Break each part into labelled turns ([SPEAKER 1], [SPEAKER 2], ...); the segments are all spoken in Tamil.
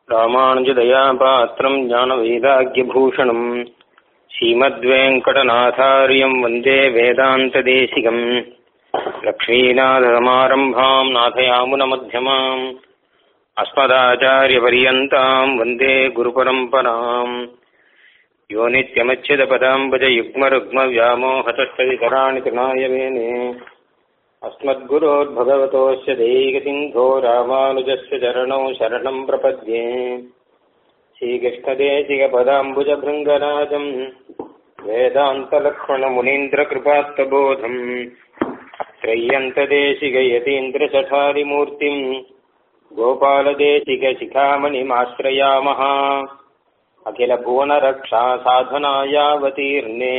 [SPEAKER 1] ராமானுஜதயாபாத்திரம் ஞானவைராக்கியபூஷணம் ஸ்ரீமத்வேங்கடநாதாரியம் வந்தே வேதாந்ததேசிகம் லக்ஷ்மீநாதசமாரம்பாம் நாதயாமுனமத்தியமாம் अस्मदाचार्यपर्यन्ताम् वन्दे गुरुपरम्पराम् यो नित्यमच्युतपदाम्बुजयुग्मरुग्मव्यामोहतस्तविकराणि तृणायमेने अस्मद्गुरोर्भगवतोऽस्य दैकसिन्धो रामानुजस्य चरणौ शरणम् प्रपद्ये श्रीकृष्णदेशिकपदाम्बुजभृङ्गराजम् वेदान्तलक्ष्मणमुनीन्द्रकृपात्तबोधम् त्रय्यन्तदेशिकयतीन्द्रशठारिमूर्तिम् गोपालदेशिकशिखामणिमाश्रयामः अखिलभुवनरक्षा साधनायावतीर्णे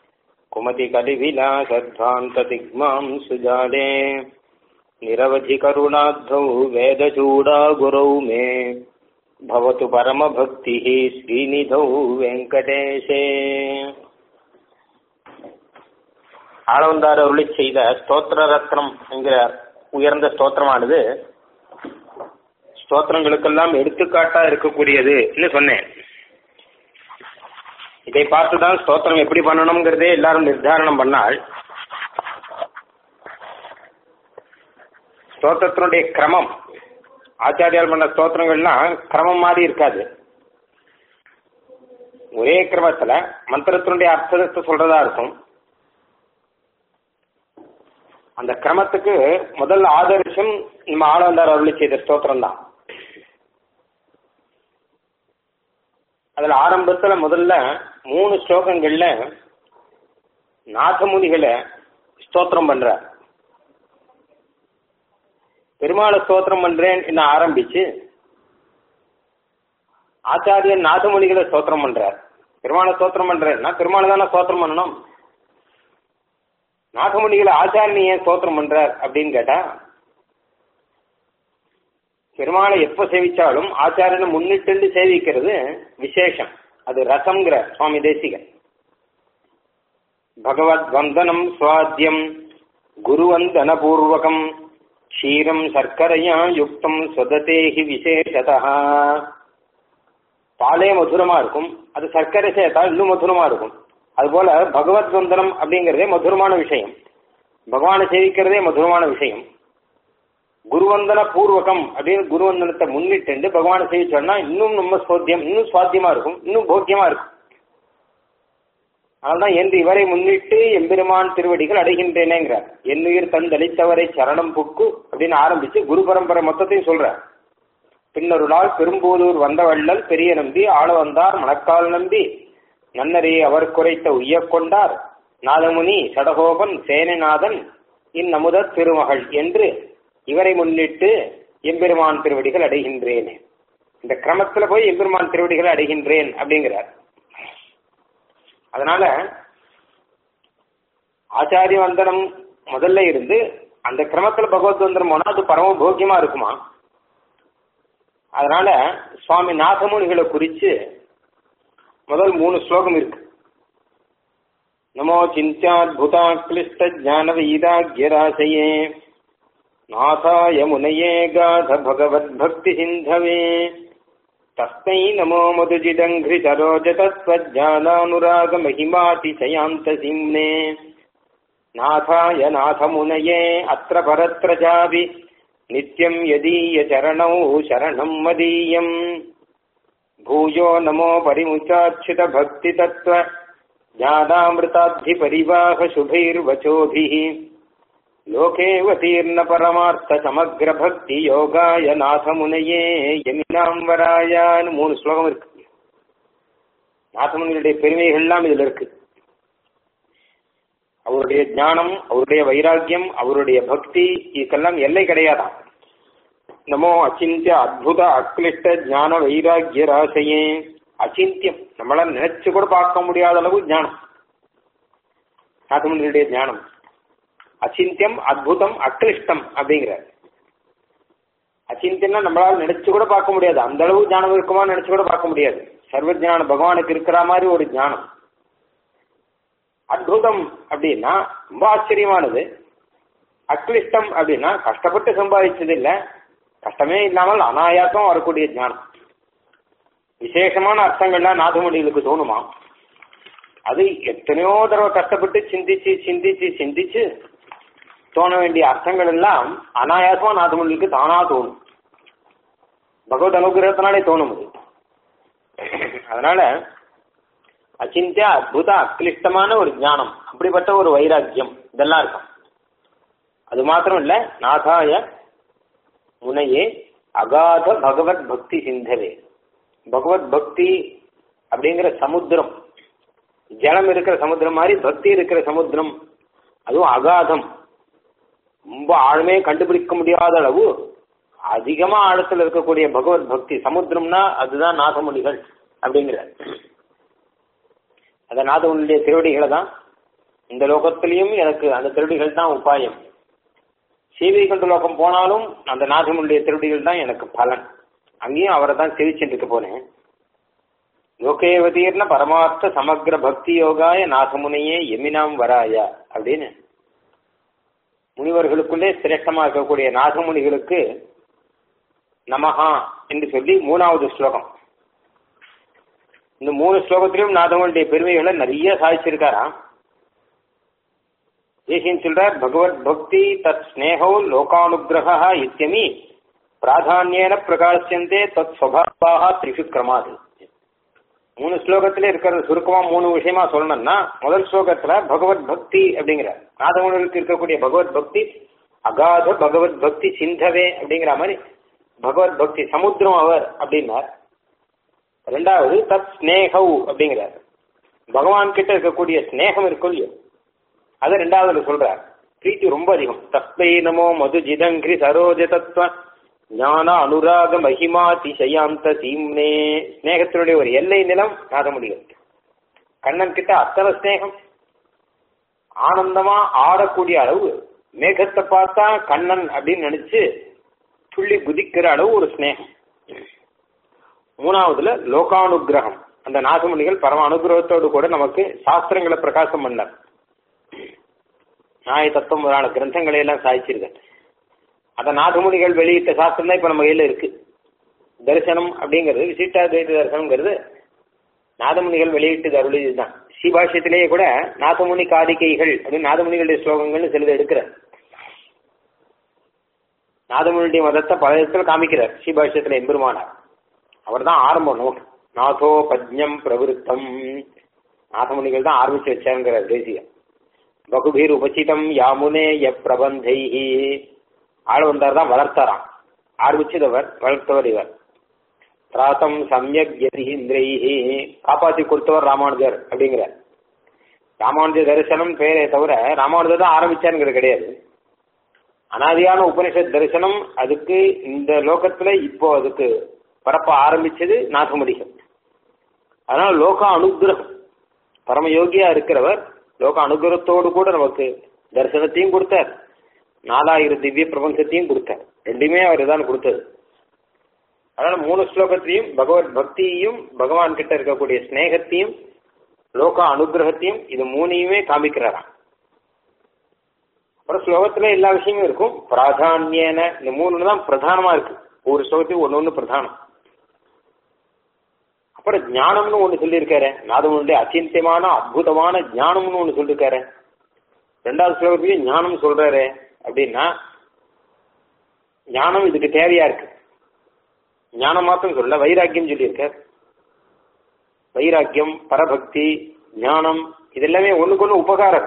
[SPEAKER 1] कुमतिकलिविलासध्वान्तदिग्मां सुजाले निरवधिकरुणाद्धौ वेदचूडागुरौ मे भवतु परमभक्तिः श्रीनिधौ வெங்கடேஷே ஆளவந்தார் அருளி செய்த ஸ்தோத்திர ரத்னம் என்கிற உயர்ந்த ஸ்தோத்திரமானது ஸ்தோத்திரங்களுக்கெல்லாம் எடுத்துக்காட்டா இருக்கக்கூடியது சொன்னேன் இதை பார்த்துதான் ஸ்தோத்திரம் எப்படி பண்ணணுங்கிறதே எல்லாரும் நிர்தாரணம் பண்ணால் ஸ்தோத்திரத்தினுடைய கிரமம் ஆச்சாரியால் பண்ண ஸ்தோத்திரங்கள்லாம் கிரமம் மாதிரி இருக்காது ஒரே கிரமத்துல மந்திரத்தினுடைய அர்த்தத்தை சொல்றதா இருக்கும் அந்த கிரமத்துக்கு முதல் ஆதர்சம் நம்ம ஆளவந்தார் அருளி செய்த ஸ்தோத்திரம் தான் அதுல ஆரம்பத்துல முதல்ல மூணு ஸ்லோகங்கள்ல நாதமுனிகளை ஸ்தோத்திரம் பண்ற பெருமாளை ஸ்தோத்திரம் பண்றேன் என்ன ஆரம்பிச்சு ஆச்சாரியன் நாதமுனிகளை ஸ்தோத்திரம் பண்றார் பெருமாளை ஸ்தோத்திரம் பண்றேன்னா பெருமாளை தானே ஸ்தோத்திரம் பண்ணணும் நாகமுனிகளை ஆச்சாரியன் ஏன் ஸ்தோத்திரம் பண்றார் அப்படின்னு கேட்டா பெருமாளை எப்ப சேவிச்சாலும் ஆச்சாரியனை முன்னிட்டு சேவிக்கிறது விசேஷம் அது ரசம்ங்கிற சுவாமி தேசிகன் பகவத் வந்தனம் சுவாத்தியம் குருவந்தன பூர்வகம் க்ஷீரம் சர்க்கரையா யுக்தம் சொததேகி விசேஷதா பாலே மதுரமா இருக்கும் அது சர்க்கரை சேர்த்தா இன்னும் மதுரமா இருக்கும் அதுபோல பகவத் வந்தனம் அப்படிங்கிறதே மதுரமான விஷயம் பகவானை சேவிக்கிறதே மதுரமான விஷயம் குருவந்தன பூர்வகம் அப்படின்னு குருவந்தனத்தை முன்னிட்டு பகவானை சேவிச்சோம்னா இன்னும் நம்ம சோத்தியம் இன்னும் சுவாத்தியமா இருக்கும் இன்னும் போக்கியமா இருக்கும் அதனால்தான் என்று இவரை முன்னிட்டு எம்பெருமான் திருவடிகள் அடைகின்றேனேங்கிறார் என்னுயிர் தந்தளித்தவரை சரணம் புக்கு அப்படின்னு ஆரம்பிச்சு குரு பரம்பரை மொத்தத்தையும் சொல்றார் பின்னொரு நாள் பெரும்போதூர் வந்தவள்ளல் பெரிய நம்பி ஆள வந்தார் மணக்கால் நம்பி நன்னரே அவர் குறைத்த உய்ய கொண்டார் நாதமுனி சடகோபன் சேனநாதன் இந்நமுத திருமகள் என்று இவரை முன்னிட்டு எம்பெருமான் திருவடிகள் அடைகின்றேன் இந்த கிரமத்துல போய் எம்பெருமான் திருவடிகள் அடைகின்றேன் அப்படிங்கிறார் அதனால ஆச்சாரிய வந்தனம் முதல்ல இருந்து அந்த கிரமத்துல பகவத் வந்தனம் போனா அது பரம போக்கியமா இருக்குமா அதனால சுவாமி நாகமுனிகளை குறிச்சு முதல் மூணு ஸ்லோகம் இருக்கு நமோ சிந்தியாத்புதா கிளிஷ்ட ஜான வைராகியராசையே நாதாய முனையே காத பகவத் பக்தி சிந்தவே தஸ்மை நமோ மதுஜிதங்கிரி சரோஜ தத்வஜானானுராக மகிமாதிசயாந்த சிம்னே நாதாய நாதமுனையே அத்திர பரத்ர சாபி நித்யம் யதீய சரணௌ சரணம் மதீயம் भूयो नमो परिमुचाच्युत भक्ति तत्व ज्ञानामृताद्धि परिवाह शुभैर्वचोभिः लोकेऽवतीर्ण परमार्थ समग्र भक्ति யோகாய நாதமுனையே எமினாம் வராயான்னு மூணு ஸ்லோகம் இருக்கு நாதமுனிகளுடைய பெருமைகள்லாம் இதுல இருக்கு அவருடைய ஞானம் அவருடைய வைராக்கியம் அவருடைய பக்தி இதுக்கெல்லாம் எல்லை கிடையாதான் நமோ அச்சிந்திய அத்புத அக்லிஷ்ட ஞான வைராகிய ராசையே அச்சிந்தியம் நம்மளால நினைச்சு கூட பார்க்க முடியாத அளவு ஞானம் நாதமுனிகளுடைய ஞானம் அச்சிந்தியம் அத்புதம் அக்லிஷ்டம் அப்படிங்கிற அச்சிந்தியம்னா நம்மளால நினைச்சு கூட பார்க்க முடியாது அந்த அளவு ஞானம் இருக்குமா நினைச்சு கூட பார்க்க முடியாது சர்வ ஞானம் பகவானுக்கு இருக்கிற மாதிரி ஒரு ஞானம் அத்புதம் அப்படின்னா ரொம்ப ஆச்சரியமானது அக்லிஷ்டம் அப்படின்னா கஷ்டப்பட்டு சம்பாதிச்சது இல்லை கஷ்டமே இல்லாமல் அனாயாசம் வரக்கூடிய ஞானம் விசேஷமான அர்த்தங்கள்லாம் நாதமொழிகளுக்கு தோணுமா அது எத்தனையோ தடவை கஷ்டப்பட்டு சிந்திச்சு சிந்திச்சு சிந்திச்சு தோண வேண்டிய அர்த்தங்கள் எல்லாம் அனாயாசமா நாதமொழிகளுக்கு தானா தோணும் பகவத் அனுகிரகத்தினாலே தோணும் அது அதனால அச்சிந்தியா அற்புத அக்கிலிஷ்டமான ஒரு ஞானம் அப்படிப்பட்ட ஒரு வைராக்கியம் இதெல்லாம் இருக்கும் அது மாத்திரம் இல்ல நாதாய முனையே அகாத பகவத் பக்தி சிந்தவே பகவத் பக்தி அப்படிங்கிற சமுத்திரம் ஜலம் இருக்கிற சமுத்திரம் மாதிரி பக்தி இருக்கிற சமுத்திரம் அதுவும் அகாதம் ரொம்ப ஆழமே கண்டுபிடிக்க முடியாத அளவு அதிகமா ஆழத்துல இருக்கக்கூடிய பகவத் பக்தி சமுத்திரம்னா அதுதான் நாதமொழிகள் அப்படிங்கிற அந்த நாதமொழியுடைய திருவடிகளை தான் இந்த லோகத்திலையும் எனக்கு அந்த திருவடிகள் தான் உபாயம் சீவை கண்டு லோகம் போனாலும் அந்த நாதமுடைய திருவடிகள் தான் எனக்கு பலன் அங்கேயும் அவரை தான் சிரிச்சுட்டு இருக்க போனேன் லோகேவதீர்ண பரமார்த்த சமக்ர பக்தி யோகாய நாசமுனையே எமினாம் வராய அப்படின்னு முனிவர்களுக்குள்ளே சிரேஷ்டமா இருக்கக்கூடிய நாகமுனிகளுக்கு நமஹா என்று சொல்லி மூணாவது ஸ்லோகம் இந்த மூணு ஸ்லோகத்திலும் நாதமுடைய பெருமைகளை நிறைய சாதிச்சிருக்காராம் தேசியன் சொல்றார் பகவத் பக்தி தத் ஸ்னேகோ லோகானுகிரகா இத்தியமி பிராதானியன பிரகாசியந்தே தத் ஸ்வபாவாக திரிஷு கிரமாது மூணு ஸ்லோகத்துல இருக்கிற சுருக்கமா மூணு விஷயமா சொல்லணும்னா முதல் ஸ்லோகத்துல பகவத் பக்தி அப்படிங்கிற நாதமுனருக்கு இருக்கக்கூடிய பகவத் பக்தி அகாத பகவத் பக்தி சிந்தவே அப்படிங்கிற மாதிரி பகவத் பக்தி சமுத்திரம் அவர் அப்படின்னார் ரெண்டாவது தத் ஸ்னேகவ் அப்படிங்கிறார் பகவான் கிட்ட இருக்கக்கூடிய ஸ்னேகம் இருக்கும் இல்லையோ அது ரெண்டாவதுல சொல்றார் பிரீத்தி ரொம்ப அதிகம் தஸ்மை நமோ மது ஜிதங்கிரி சரோஜ தத்துவ ஞான அனுராக மகிமா திசையாந்த சீம்னே ஸ்னேகத்தினுடைய ஒரு எல்லை நிலம் நாத முடியும் கண்ணன் கிட்ட அத்தனை ஸ்னேகம் ஆனந்தமா ஆடக்கூடிய அளவு மேகத்தை பார்த்தா கண்ணன் அப்படின்னு நினைச்சு துள்ளி குதிக்கிற அளவு ஒரு ஸ்னேகம் மூணாவதுல லோகானுகிரகம் அந்த நாகமுனிகள் பரம அனுகிரகத்தோடு கூட நமக்கு சாஸ்திரங்களை பிரகாசம் பண்ணார் நியாய தத்துவம் முதலான கிரந்தங்களை எல்லாம் சாதிச்சிருக்க அந்த நாகமுனிகள் வெளியிட்ட சாஸ்திரம் தான் இப்ப நம்ம கையில இருக்கு தரிசனம் அப்படிங்கிறது விசிஷ்டாத்வைத தரிசனம்ங்கிறது நாதமுனிகள் வெளியிட்டு அருளியது தான் ஸ்ரீபாஷ்யத்திலேயே கூட நாதமுனி காரிகைகள் அப்படின்னு நாதமுனிகளுடைய ஸ்லோகங்கள்னு சிலது எடுக்கிறார் நாதமுனியுடைய மதத்தை பல இடத்துல காமிக்கிறார் ஸ்ரீபாஷ்யத்துல எம்பெருமானார் அவர் தான் ஆரம்பம் நோக்கு நாதோ பஜ்ஞம் பிரவருத்தம் நாதமுனிகள் தான் ஆரம்பிச்சு வச்சாங்கிறார் தேசியம் பகுபீர் உபசிதம் யாமுனே எ பிரபந்தை ஆழ்வந்தார் தான் வளர்த்தாராம் ஆரம்பிச்சதவர் வளர்த்தவர் இவர் பிராத்தம் சமயக் யதீந்திரைஹி காப்பாத்தி கொடுத்தவர் ராமானுஜர் அப்படிங்கிறார் ராமானுஜ தரிசனம் பேரே தவிர ராமானுஜர் தான் ஆரம்பிச்சாருங்கிறது கிடையாது அனாதியான உபனிஷத் தரிசனம் அதுக்கு இந்த லோகத்துல இப்போ அதுக்கு பரப்ப ஆரம்பிச்சது நாகமுடிகள் அதனால லோக அனுகிரகம் பரமயோகியா இருக்கிறவர் லோக அனுகிரகத்தோடு கூட நமக்கு தரிசனத்தையும் கொடுத்தார் நாலாயிரம் திவ்ய பிரபஞ்சத்தையும் கொடுத்தார் ரெண்டுமே அவர் தான் கொடுத்தது அதனால மூணு ஸ்லோகத்தையும் பகவத் பக்தியையும் பகவான் கிட்ட இருக்கக்கூடிய ஸ்னேகத்தையும் லோக அனுகிரகத்தையும் இது மூணையுமே காமிக்கிறாராம் அப்புறம் ஸ்லோகத்துல எல்லா விஷயமும் இருக்கும் பிராதானியன இந்த மூணு தான் பிரதானமா இருக்கு ஒவ்வொரு ஸ்லோகத்தையும் ஒன்னு ஒண்ணு பிரதானம் அப்புறம் ஞானம்னு ஒண்ணு சொல்லியிருக்காரு நாதவனுடைய அச்சிந்தியமான அற்புதமான ஞானம்னு ஒண்ணு சொல்லியிருக்காரு ரெண்டாவது ஸ்லோகத்திலையும் ஞானம் சொல்றாரு அப்படின்னா ஞானம் இதுக்கு தேவையா இருக்கு ஞானம் மாத்திரம் சொல்ல வைராக்கியம் சொல்லியிருக்கார் வைராக்கியம் பரபக்தி ஞானம் இதெல்லாமே ஒண்ணுக்கு ஒண்ணு உபகாரம்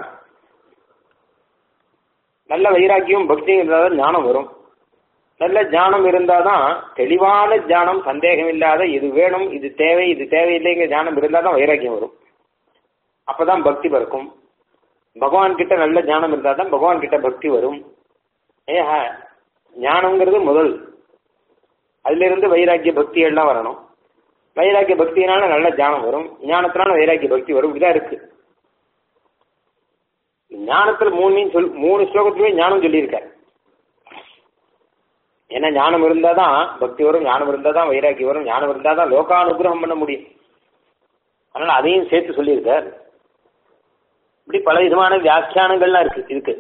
[SPEAKER 1] நல்ல வைராக்கியம் பக்தியும் இருந்தால் ஞானம் வரும் நல்ல ஞானம் இருந்தாதான் தெளிவான ஞானம் சந்தேகம் இல்லாத இது வேணும் இது தேவை இது தேவையில்லைங்கிற ஞானம் இருந்தாதான் வைராக்கியம் வரும் அப்பதான் பக்தி பிறக்கும் பகவான் கிட்ட நல்ல ஞானம் இருந்தால் தான் பகவான் கிட்ட பக்தி வரும் ஏ ஞானம்ங்கிறது முதல் அதுல இருந்து வைராக்கிய பக்தி எல்லாம் வரணும் வைராக்கிய பக்தியினால நல்ல ஞானம் வரும் ஞானத்தினால வைராக்கிய பக்தி வரும் இப்படிதான் இருக்கு ஞானத்துல மூணையும் சொல் மூணு ஸ்லோகத்திலுமே ஞானம் சொல்லியிருக்காரு ஏன்னா ஞானம் இருந்தாதான் பக்தி வரும் ஞானம் இருந்தாதான் வைராக்கியம் வரும் ஞானம் இருந்தாதான் லோகானுகிரகம் பண்ண முடியும் அதனால அதையும் சேர்த்து சொல்லியிருக்கார் இப்படி பல விதமான வியாக்கியானங்கள்லாம் இருக்கு இருக்கு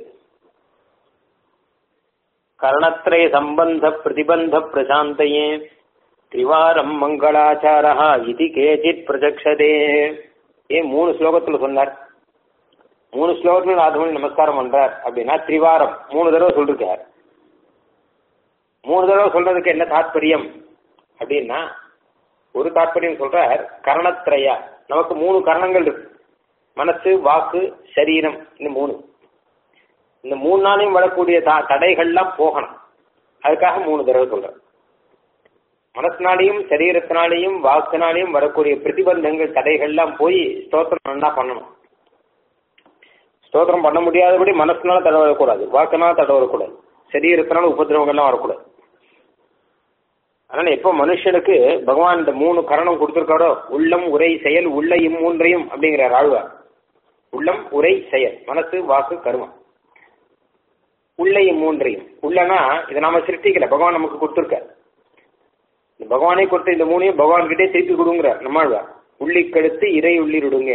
[SPEAKER 1] கரணத்திரய சம்பந்த பிரதிபந்த பிரசாந்தையே திரிவாரம் மங்களாச்சாரா இது கேச்சித் பிரஜக்ஷதே ஏன் மூணு ஸ்லோகத்துல சொன்னார் மூணு ஸ்லோகத்துல நாதமணி நமஸ்காரம் பண்றார் அப்படின்னா திரிவாரம் மூணு தடவை சொல்லிருக்கார் மூணு தடவை சொல்றதுக்கு என்ன தாத்பரியம் அப்படின்னா ஒரு தாத்பரியம் சொல்றார் கரணத்திரையா நமக்கு மூணு கரணங்கள் இருக்கு மனசு வாக்கு சரீரம் இந்த மூணு இந்த மூணு நாளையும் வரக்கூடிய த- தடைகள்லாம் போகணும் அதுக்காக மூணு தடவை சொல்றேன் மனசினாலையும் சரீரத்தினாலையும் வாக்குனாலையும் வரக்கூடிய பிரதிபந்தங்கள் தடைகள்லாம் போய் ஸ்தோத்திரம் நல்லா பண்ணணும் ஸ்தோத்திரம் பண்ண முடியாதபடி மனசுனால தடை வரக்கூடாது வாக்குனால தடை வரக்கூடாது சரீரத்தினால உபதிரவங்கள்லாம் வரக்கூடாது அதனால எப்போ மனுஷனுக்கு பகவான் இந்த மூணு கரணம் கொடுத்திருக்காரோ உள்ளம் உரை செயல் உள்ள இம்மூன்றையும் அப்படிங்கிறார் ஆழ்வார் உள்ளம் உரை செயல் மனசு வாக்கு கருமம் உள்ள இம்மூன்றையும் உள்ளனா இதை நாம சிருஷ்டிக்கல பகவான் நமக்கு கொடுத்திருக்கார் இந்த பகவானே கொடுத்த இந்த மூணையும் பகவான் கிட்டே திருப்பி கொடுங்கிறார் நம்மாழ்வார் உள்ளிக்கடுத்து இறை உள்ளிருடுங்க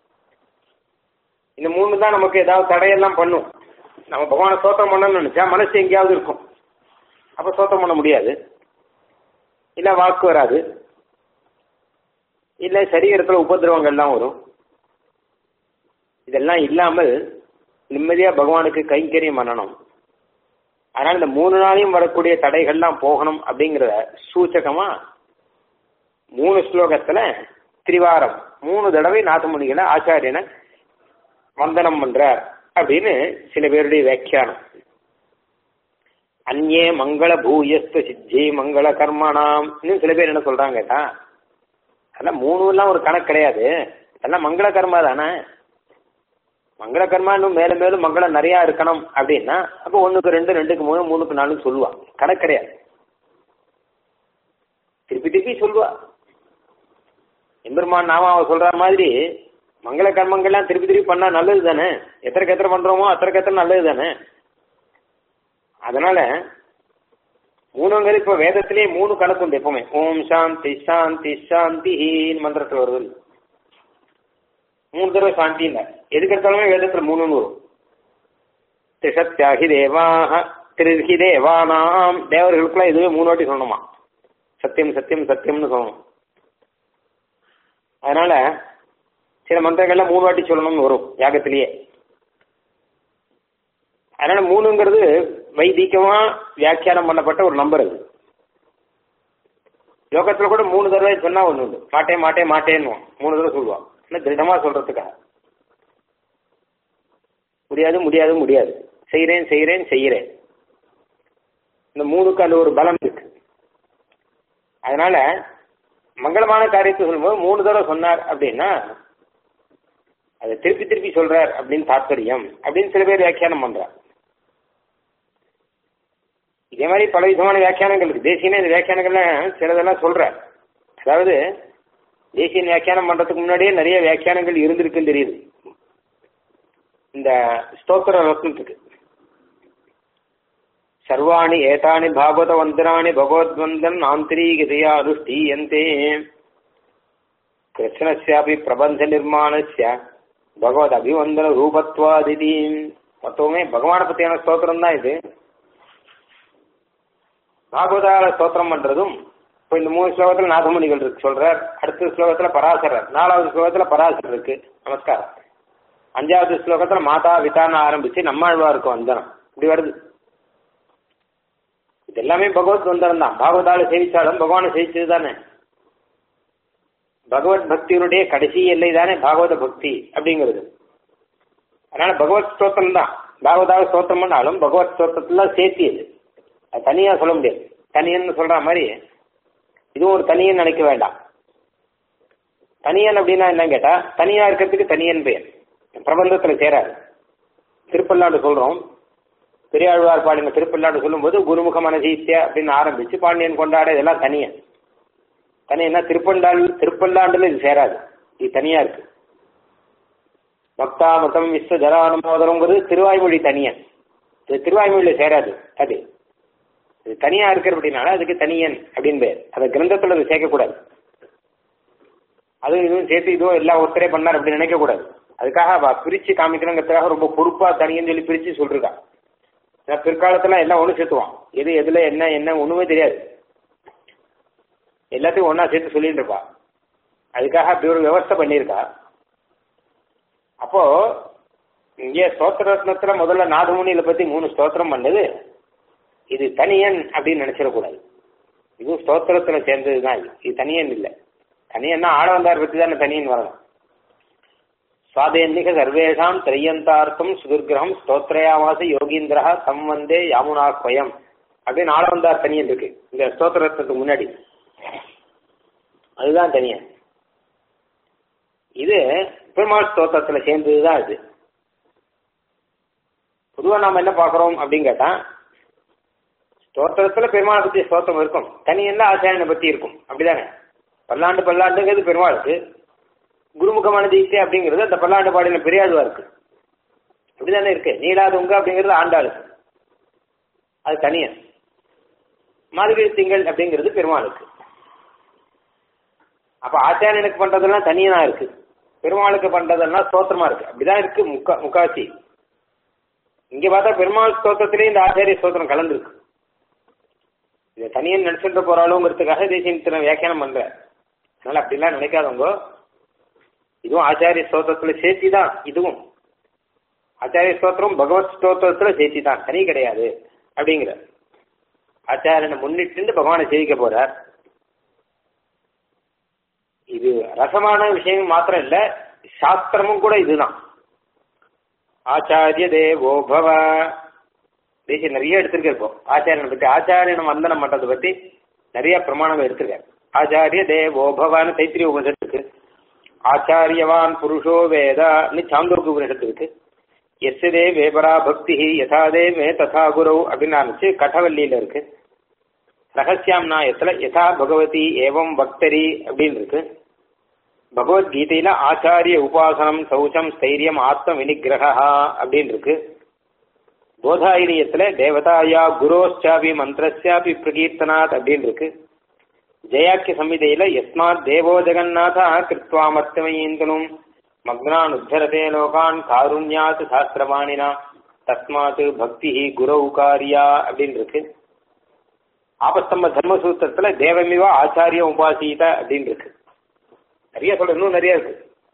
[SPEAKER 1] இந்த மூணு தான் நமக்கு ஏதாவது தடையெல்லாம் பண்ணும் நம்ம பகவானை சோத்திரம் பண்ணணும்னு நினைச்சா மனசு எங்கேயாவது இருக்கும் அப்ப சோத்திரம் பண்ண முடியாது இல்ல வாக்கு வராது இல்ல சரீரத்துல உபதிரவங்கள்லாம் வரும் இதெல்லாம் இல்லாமல் நிம்மதியா பகவானுக்கு கைங்கரியம் பண்ணணும் அதனால இந்த மூணு நாளையும் வரக்கூடிய தடைகள்லாம் போகணும் அப்படிங்கிற சூச்சகமா மூணு ஸ்லோகத்துல திரிவாரம் மூணு தடவை நாதமுனிகளை ஆச்சாரியனை வந்தனம் பண்றார் அப்படின்னு சில பேருடைய வியாக்கியானம் அந்நே மங்கள பூயஸ்த சித்தி மங்கள கர்மணாம் இன்னும் சில பேர் என்ன சொல்றாங்க கேட்டா அதெல்லாம் மூணு எல்லாம் ஒரு கணக்கு கிடையாது அதெல்லாம் மங்கள கர்மா தானே மங்கள கர்மா இன்னும் மேலும் மேலும் மங்களம் நிறைய இருக்கணும் அப்படின்னா அப்போ ஒண்ணுக்கு ரெண்டு ரெண்டுக்கு மூணு மூணுக்கு நாலுன்னு சொல்லுவா கணக்கு கிடையாது திருப்பி திருப்பி சொல்லுவா எம்பெருமான் நாம அவ சொல்ற மாதிரி மங்கள கர்மங்கள்லாம் திருப்பி திருப்பி பண்ணா நல்லது தானே எத்தனைக்கு எத்தனை பண்றோமோ அத்தனைக்கு எத்தனை நல்லது தானே அதனால மூணுங்கிறது இப்ப வேதத்திலேயே மூணு கணக்கு உண்டு எப்பவுமே ஓம் சாந்தி சாந்தி சாந்தி மந்திரத்தில் வருது மூணு தடவை சாந்தி இல்ல எதுக்கு எடுத்தாலுமே வேதத்துல மூணுன்னு வரும் திசத்யாகி தேவாக திருஹி தேவானாம் தேவர்களுக்குலாம் இதுவே மூணு வாட்டி சொல்லணுமா சத்தியம் சத்தியம் சத்தியம்னு சொல்லணும் அதனால சில மந்திரங்கள்ல மூணு வாட்டி சொல்லணும்னு வரும் யாகத்திலேயே அதனால மூணுங்கிறது வைதிகமா வியாக்கியானம் பண்ணப்பட்ட ஒரு நம்பர் அது யோகத்துல கூட மூணு தடவை சொன்னா ஒண்ணு உண்டு மாட்டேன் மாட்டேன் மாட்டேன்னு மூணு தடவை சொல்லுவான் என்ன திருடமா சொல்றதுக்காக முடியாது முடியாது முடியாது செய்யறேன் செய்யறேன் செய்யறேன் இந்த மூணுக்கு அந்த ஒரு பலம் இருக்கு அதனால மங்களமான காரியத்தை சொல்லும்போது மூணு தடவை சொன்னார் அப்படின்னா அதை திருப்பி திருப்பி சொல்றார் அப்படின்னு தாத்பரியம் அப்படின்னு சில பேர் வியாக்கியானம் பண்றார் இதே மாதிரி பல விதமான வியாக்கியானங்கள் இருக்கு தேசியனே இந்த வியாக்கியானங்கள்லாம் சிலதெல்லாம் சொல்றார் அதாவது தேசியன் வியாக்கியானம் பண்றதுக்கு முன்னாடியே நிறைய வியாக்கியானங்கள் இருந்திருக்குன்னு தெரியுது இந்த ஸ்தோத்திர ரத்னத்துக்கு சர்வாணி ஏதானி பாகவத வந்தனானி பகவத்வந்தன் ஆந்தரீகதையா அனுஷ்டீயந்தே கிருஷ்ணஸ்யாபி பிரபந்த நிர்மாணஸ்ய பகவத் அபிவந்தன ரூபத்வாதிதி மொத்தமே பகவானை பத்தியான ஸ்தோத்திரம் தான் இது பாகவதால ஸ்தோத்திரம் பண்றதும் இப்போ இந்த மூணு ஸ்லோகத்துல நாதமுனிகள் இருக்கு சொல்றார் அடுத்த ஸ்லோகத்துல பராசரர் நாலாவது ஸ்லோகத்துல பராசரர் இருக்கு நமஸ்காரம் அஞ்சாவது ஸ்லோகத்துல மாதா விதான்னு ஆரம்பிச்சு நம்மாழ்வாருக்கு வந்தனம் இப்படி வருது இது எல்லாமே பகவத் வந்தனம் தான் பாகவதால சேவிச்சாலும் பகவானை சேவிச்சது தானே பகவத் பக்தியினுடைய கடைசி எல்லை தானே பாகவத பக்தி அப்படிங்கிறது அதனால பகவத் ஸ்தோத்திரம் தான் பாகவதாவை ஸ்தோத்திரம் பண்ணாலும் பகவத் ஸ்தோத்திரத்துல சேர்த்தியது அது தனியா சொல்ல முடியாது தனியன்னு சொல்ற மாதிரி இதுவும் ஒரு தனியன் நினைக்க வேண்டாம் தனியன் அப்படின்னா என்ன கேட்டா தனியா இருக்கிறதுக்கு தனியன் பெயர் பிரபந்தத்துல சேராது திருப்பல்லாண்டு சொல்றோம் பெரியாழ்வார் பாடின திருப்பல்லாண்டு சொல்லும்போது குருமுக மனசீத்திய அப்படின்னு ஆரம்பிச்சு பாண்டியன் கொண்டாட இதெல்லாம் தனியன் தனியன்னா திருப்பண்டாள் திருப்பல்லாண்டுல இது சேராது இது தனியா இருக்கு பக்தா மதம் விஸ்வ ஜலானுமோதரங்கிறது திருவாய்மொழி தனியன் இது திருவாய்மொழியில சேராது அது இது தனியா இருக்கிற அப்படின்னால அதுக்கு தனியன் அப்படின்னு பேர் அதை கிரந்தத்துல அதை சேர்க்கக்கூடாது அதுவும் இதுவும் சேர்த்து இதுவும் எல்லாம் ஒருத்தரே பண்ணார் அப்படின்னு நினைக்க கூடாது அதுக்காக அவ பிரிச்சு காமிக்கணுங்கிறதுக்காக ரொம்ப பொறுப்பா தனியன்னு சொல்லி பிரிச்சு சொல்றா ஏன்னா பிற்காலத்துல எல்லாம் ஒண்ணு சேர்த்துவான் எது எதுல என்ன என்ன ஒண்ணுமே தெரியாது எல்லாத்தையும் ஒன்றா சேர்த்து சொல்லிட்டு இருப்பா அதுக்காக அப்படி ஒரு விவஸ்தை பண்ணியிருக்கா அப்போ இங்கே ஸ்தோத்திர ரத்னத்துல முதல்ல நாதமுனியில பத்தி மூணு ஸ்தோத்திரம் பண்ணது இது தனியன் அப்படின்னு நினைச்சிடக்கூடாது இதுவும் ஸ்தோத்திரத்துல சேர்ந்தது தான் இது இது தனியன் இல்லை தனியன்னா ஆடவந்தார் பத்தி தானே தனியன் வரணும் சுவாதேன்மிக சர்வேஷாம் திரையந்தார்த்தம் சுதுர்கிரகம் ஸ்தோத்ரயாவாச யோகீந்திரா தம் வந்தே யாமுனாக்வயம் அப்படின்னு ஆடவந்தார் தனியன் இருக்கு இந்த ஸ்தோத்திரத்துக்கு முன்னாடி அதுதான் தனியன் இது பெருமாள் ஸ்தோத்திரத்துல சேர்ந்தது தான் இது பொதுவாக நாம் என்ன பார்க்குறோம் அப்படின்னு கேட்டால் ஸ்தோத்திரத்தில் பெருமாளை பற்றி ஸ்தோத்திரம் இருக்கும் தனியல்ல ஆச்சாரியனை பற்றி இருக்கும் அப்படிதானே பல்லாண்டு பல்லாண்டுங்கிறது பெருமாளுக்கு குருமுகமான தீட்சை அப்படிங்கிறது அந்த பல்லாண்டு பாடின பெரியாதுவா இருக்கு அப்படிதானே இருக்கு நீலாதுங்க அப்படிங்கிறது ஆண்டாளுக்கு அது தனியன் மாதவி திங்கள் அப்படிங்கிறது பெருமாளுக்கு அப்ப ஆச்சாரியனுக்கு பண்றதெல்லாம் தனியனா இருக்கு பெருமாளுக்கு பண்றதெல்லாம் ஸ்தோத்திரமா இருக்கு அப்படிதான் இருக்கு முக்கா முக்காசி இங்க பார்த்தா பெருமாள் ஸ்தோத்திரத்திலே இந்த ஆச்சாரிய ஸ்தோத்திரம் கலந்துருக்கு இதை தனியன் நினைச்சுட்டு போறாளுங்கிறதுக்காக தேசியத்தின வியாக்கியானம் பண்ற அதனால அப்படிலாம் நினைக்காதவங்க இதுவும் ஆச்சாரிய ஸ்தோத்திரத்துல சேர்த்தி தான் இதுவும் ஆச்சாரிய ஸ்தோத்திரம் பகவத் ஸ்தோத்திரத்துல சேர்த்தி தான் தனி கிடையாது அப்படிங்கிற ஆச்சாரியனை முன்னிட்டு பகவானை சேவிக்க போறார் இது ரசமான விஷயம் மாத்திரம் இல்ல சாஸ்திரமும் கூட இதுதான் ஆச்சாரிய தேவோ பவ தேசியம் நிறைய எடுத்திருக்காரு இப்போ ஆச்சாரியனை பத்தி ஆச்சாரியனை வந்தனம் பண்றதை பத்தி நிறைய பிரமாணம் எடுத்திருக்காரு ஆச்சாரிய தேவோ பவான்னு தைத்திரிய உபனிஷத்து இருக்கு ஆச்சாரியவான் புருஷோ வேதான்னு சாந்தோக்கு உபனிஷத்து இருக்கு எஸ்தே வேபரா பக்தி யதாதே மே ததா குரவு அப்படின்னு ஆரம்பிச்சு கட்டவல்லியில இருக்கு ரகசியாம் நாயத்துல யதா பகவதி ஏவம் பக்தரி அப்படின்னு இருக்கு பகவத்கீதையில ஆச்சாரிய உபாசனம் சௌச்சம் ஸ்தைரியம் ஆத்ம வினிகிரகா அப்படின்னு இருக்கு போதாயினியத்துல தேவதாயா குரோச்சாபி மந்திரஸ்யாபி பிரகீர்த்தனாத் அப்படின்னு இருக்கு ஜெயாக்கிய சம்ஹிதையில யஸ்மாத் தேவோ ஜெகநாதா கிருத்வா மர்த்தமயீந்தனும் மக்னான் உத்தரதே லோகான் காருண்யாத் சாஸ்திரவாணினா தஸ்மாத் பக்தி குரவு காரியா அப்படின்னு இருக்கு ஆபஸ்தம்ப தர்மசூத்திரத்துல தேவமிவா ஆச்சாரிய உபாசீத அப்படின்னு இருக்கு நிறைய சொல்ற இன்னும் நிறைய இருக்கு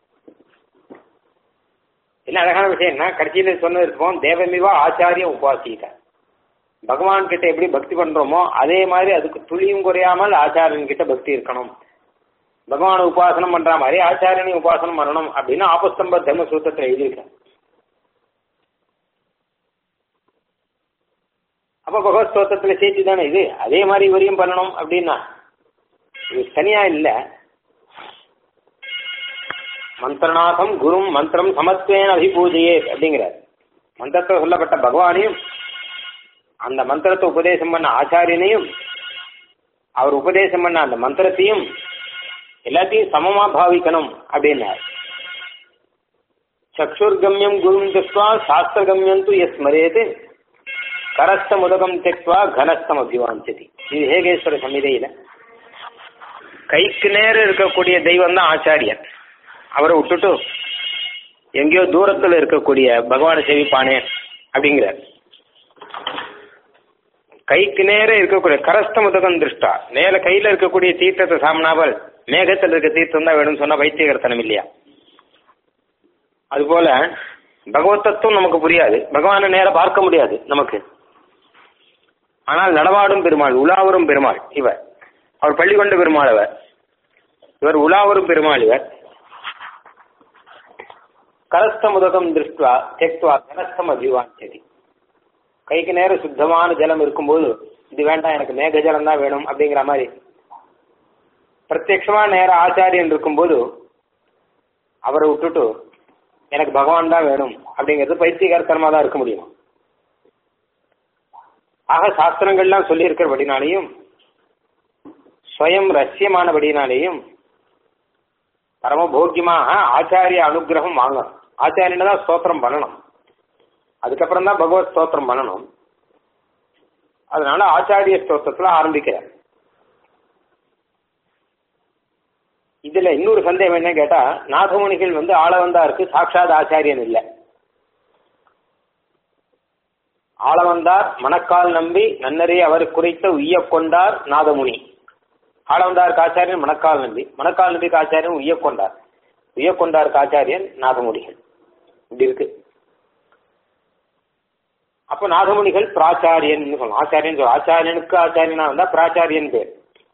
[SPEAKER 1] என்ன அழகான விஷயம்னா கடைசியில சொன்னது இருப்போம் தேவமிவா ஆச்சாரிய உபாசீத பகவான் கிட்ட எப்படி பக்தி பண்றோமோ அதே மாதிரி அதுக்கு துளியும் குறையாமல் ஆச்சாரியன் கிட்ட பக்தி இருக்கணும் பகவானை உபாசனம் பண்ற மாதிரி ஆச்சாரியனை உபாசனம் பண்ணணும் அப்படின்னு ஆபஸ்தம்ப தர்ம சூத்திரத்தில் எழுதியிருக்கேன் அப்ப பகவத் ஸ்தோத்திரத்துல சேர்த்து தானே இது அதே மாதிரி இவரையும் பண்ணணும் அப்படின்னா இது தனியா இல்ல மந்திரநாதம் குரும் மந்திரம் சமத்வேன அபிபூஜையே அப்படிங்கிறார் மந்திரத்தில் சொல்லப்பட்ட பகவானையும் அந்த மந்திரத்தை உபதேசம் பண்ண ஆச்சாரியனையும் அவர் உபதேசம் பண்ண அந்த மந்திரத்தையும் எல்லாத்தையும் சமமா பாவிக்கணும் அப்படின்னார் சக்ஷுர்கம்யம் குரும் திருஷ்வா சாஸ்திரகம்யம் து எஸ் மரேது கரஸ்த முதகம் தெக்வா கனஸ்தம் அபிவாஞ்சதி இது ஹேகேஸ்வர சமிதையில கைக்கு நேரம் இருக்கக்கூடிய தெய்வம் தான் ஆச்சாரியன் அவரை விட்டுட்டு எங்கேயோ தூரத்துல இருக்கக்கூடிய பகவானை சேவிப்பானே அப்படிங்கிறார் கைக்கு நேரம் இருக்கக்கூடிய கரஸ்த முதகம் திருஷ்டா நேர கையில இருக்கக்கூடிய தீர்த்தத்தை சாமனாவல் மேகத்தில் இருக்க தீர்த்தம் தான் வேணும்னு சொன்னா வைத்தியகர்த்தனம் இல்லையா அதுபோல பகவத் தத்துவம் நமக்கு புரியாது பகவானை நேர பார்க்க முடியாது நமக்கு ஆனால் நடமாடும் பெருமாள் உலாவரும் பெருமாள் இவர் அவர் பள்ளி கொண்ட பெருமாள் அவர் இவர் உலாவரும் பெருமாள் இவர் கரஸ்த முதகம் திருஷ்டுவா தெக்துவா கனஸ்தம் அபிவாஞ்சதி கைக்கு நேரம் சுத்தமான ஜலம் இருக்கும்போது இது வேண்டாம் எனக்கு மேக ஜலம் தான் வேணும் அப்படிங்கிற மாதிரி பிரத்யட்சமா நேர ஆச்சாரியன் இருக்கும்போது அவரை விட்டுட்டு எனக்கு பகவான் தான் வேணும் அப்படிங்கிறது பைத்தியகாரத்தனமா தான் இருக்க முடியும் ஆக சாஸ்திரங்கள்லாம் சொல்லி இருக்கிறபடினாலையும் ஸ்வயம் ரஷ்யமானபடினாலேயும் பரமபோக்கியமாக ஆச்சாரிய அனுகிரகம் வாங்கணும் ஆச்சாரியனை தான் ஸ்தோத்திரம் பண்ணணும் அதுக்கப்புறம் தான் பகவத் ஸ்தோத்திரம் பண்ணணும் அதனால ஆச்சாரிய ஸ்தோத்திரத்துல ஆரம்பிக்கிறார் இதுல இன்னொரு சந்தேகம் என்ன கேட்டா நாகமுனிகள் வந்து ஆளவந்தாருக்கு சாட்சாத் ஆச்சாரியன் இல்லை ஆளவந்தார் மணக்கால் நம்பி நன்னரே அவர் குறைத்த உய்ய கொண்டார் நாதமுனி ஆளவந்தாருக்கு ஆச்சாரியன் மணக்கால் நம்பி மணக்கால் நம்பிக்கு ஆச்சாரியன் உய்யக்கொண்டார் உய்யக்கொண்டாருக்கு ஆச்சாரியன் நாகமுடிகள் இப்படி இருக்கு அப்ப நாகமுனிகள் பிராச்சாரியன் சொல்லணும் ஆச்சாரியன் சொல்ல ஆச்சாரியனுக்கு ஆச்சாரியனா வந்தா பிராச்சாரியன் பேர்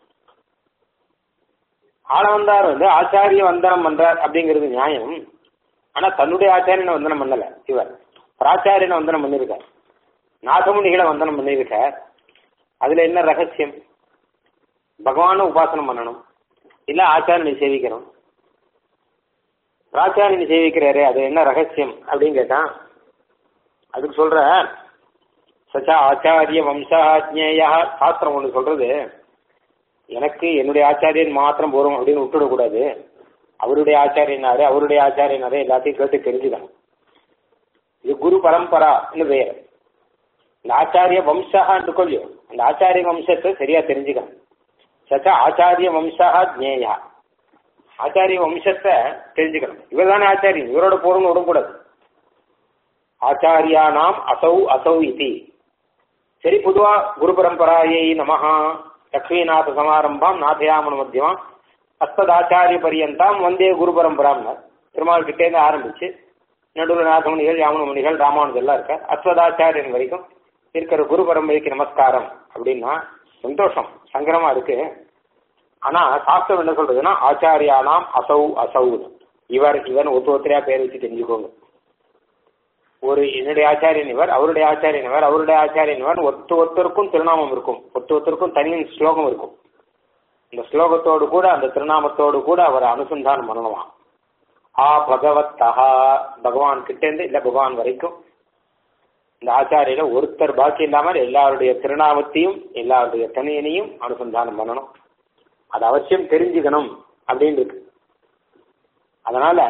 [SPEAKER 1] ஆளவந்தார் வந்து ஆச்சாரிய வந்தனம் பண்றார் அப்படிங்கிறது நியாயம் ஆனா தன்னுடைய ஆச்சாரியனை வந்தனம் பண்ணல இவர் பிராச்சாரியனை வந்தனம் பண்ணிருக்கார் நாகமுனிகளை வந்தனம் பண்ணிருக்கார் அதுல என்ன ரகசியம் பகவான உபாசனம் பண்ணணும் இல்ல ஆச்சாரியனை சேவிக்கணும் பிராச்சாரியனை சேவிக்கிறாரே அது என்ன ரகசியம் அப்படின்னு கேட்டான் அதுக்கு சொல்ற சச்சா ஆச்சாரிய வம்சா ஜேயா சாஸ்திரம் ஒன்று சொல்றது எனக்கு என்னுடைய ஆச்சாரியன் மாத்திரம் போறோம் அப்படின்னு விட்டுடக்கூடாது அவருடைய ஆச்சாரியனாரு அவருடைய ஆச்சாரியனாரு எல்லாத்தையும் கேட்டு தெரிஞ்சுக்கணும் இது குரு பரம்பரான்னு பேர் இந்த ஆச்சாரிய வம்சகான்னு கொள்ளியோ அந்த ஆச்சாரிய வம்சத்தை சரியா தெரிஞ்சுக்கணும் சச்சா ஆச்சாரிய வம்சா ஜேயா ஆச்சாரிய வம்சத்தை தெரிஞ்சுக்கணும் இவர் தானே ஆச்சாரியன் இவரோட போறோம்னு விடக்கூடாது ஆச்சாரியானாம் அசௌ அசௌ இதி சரி பொதுவா குரு பரம்பராயை நமஹா லக்ஷ்மிநாத சமாரம்பாம் நாதயாமன மத்தியமாம் அஸ்ததாச்சாரிய பரியந்தாம் வந்தே குரு பரம்பராம்னார் திருமால் கிட்டேருந்து ஆரம்பிச்சு நடுவில் நாதமுனிகள் யாமனமுனிகள் ராமானுஜ் எல்லாம் இருக்க அஸ்வதாச்சாரியன் வரைக்கும் இருக்கிற குரு பரம்பரைக்கு நமஸ்காரம் அப்படின்னா சந்தோஷம் சங்கரமா இருக்கு ஆனா சாஸ்திரம் என்ன சொல்றதுன்னா ஆச்சாரியானாம் அசௌ அசௌ இவர் இவன் ஒத்து ஒத்தரையா பேர் வச்சு தெரிஞ்சுக்கோங்க ஒரு என்னுடைய ஆச்சாரியன் இவர் அவருடைய ஆச்சாரியன் இவர் அவருடைய ஆச்சாரியன் இவர் ஒத்து ஒருத்தருக்கும் திருநாமம் இருக்கும் ஒத்து ஒருத்தருக்கும் தனி ஸ்லோகம் இருக்கும் இந்த ஸ்லோகத்தோடு கூட அந்த திருநாமத்தோடு கூட அவர் அனுசந்தானம் பண்ணலாம் ஆ பகவத்தஹா பகவான் கிட்டேருந்து இல்ல பகவான் வரைக்கும் இந்த ஆச்சாரியில ஒருத்தர் பாக்கி இல்லாமல் எல்லாருடைய திருநாமத்தையும் எல்லாருடைய தனியனையும் அனுசந்தானம் பண்ணணும் அது அவசியம் தெரிஞ்சுக்கணும் அப்படின்னு இருக்கு அதனால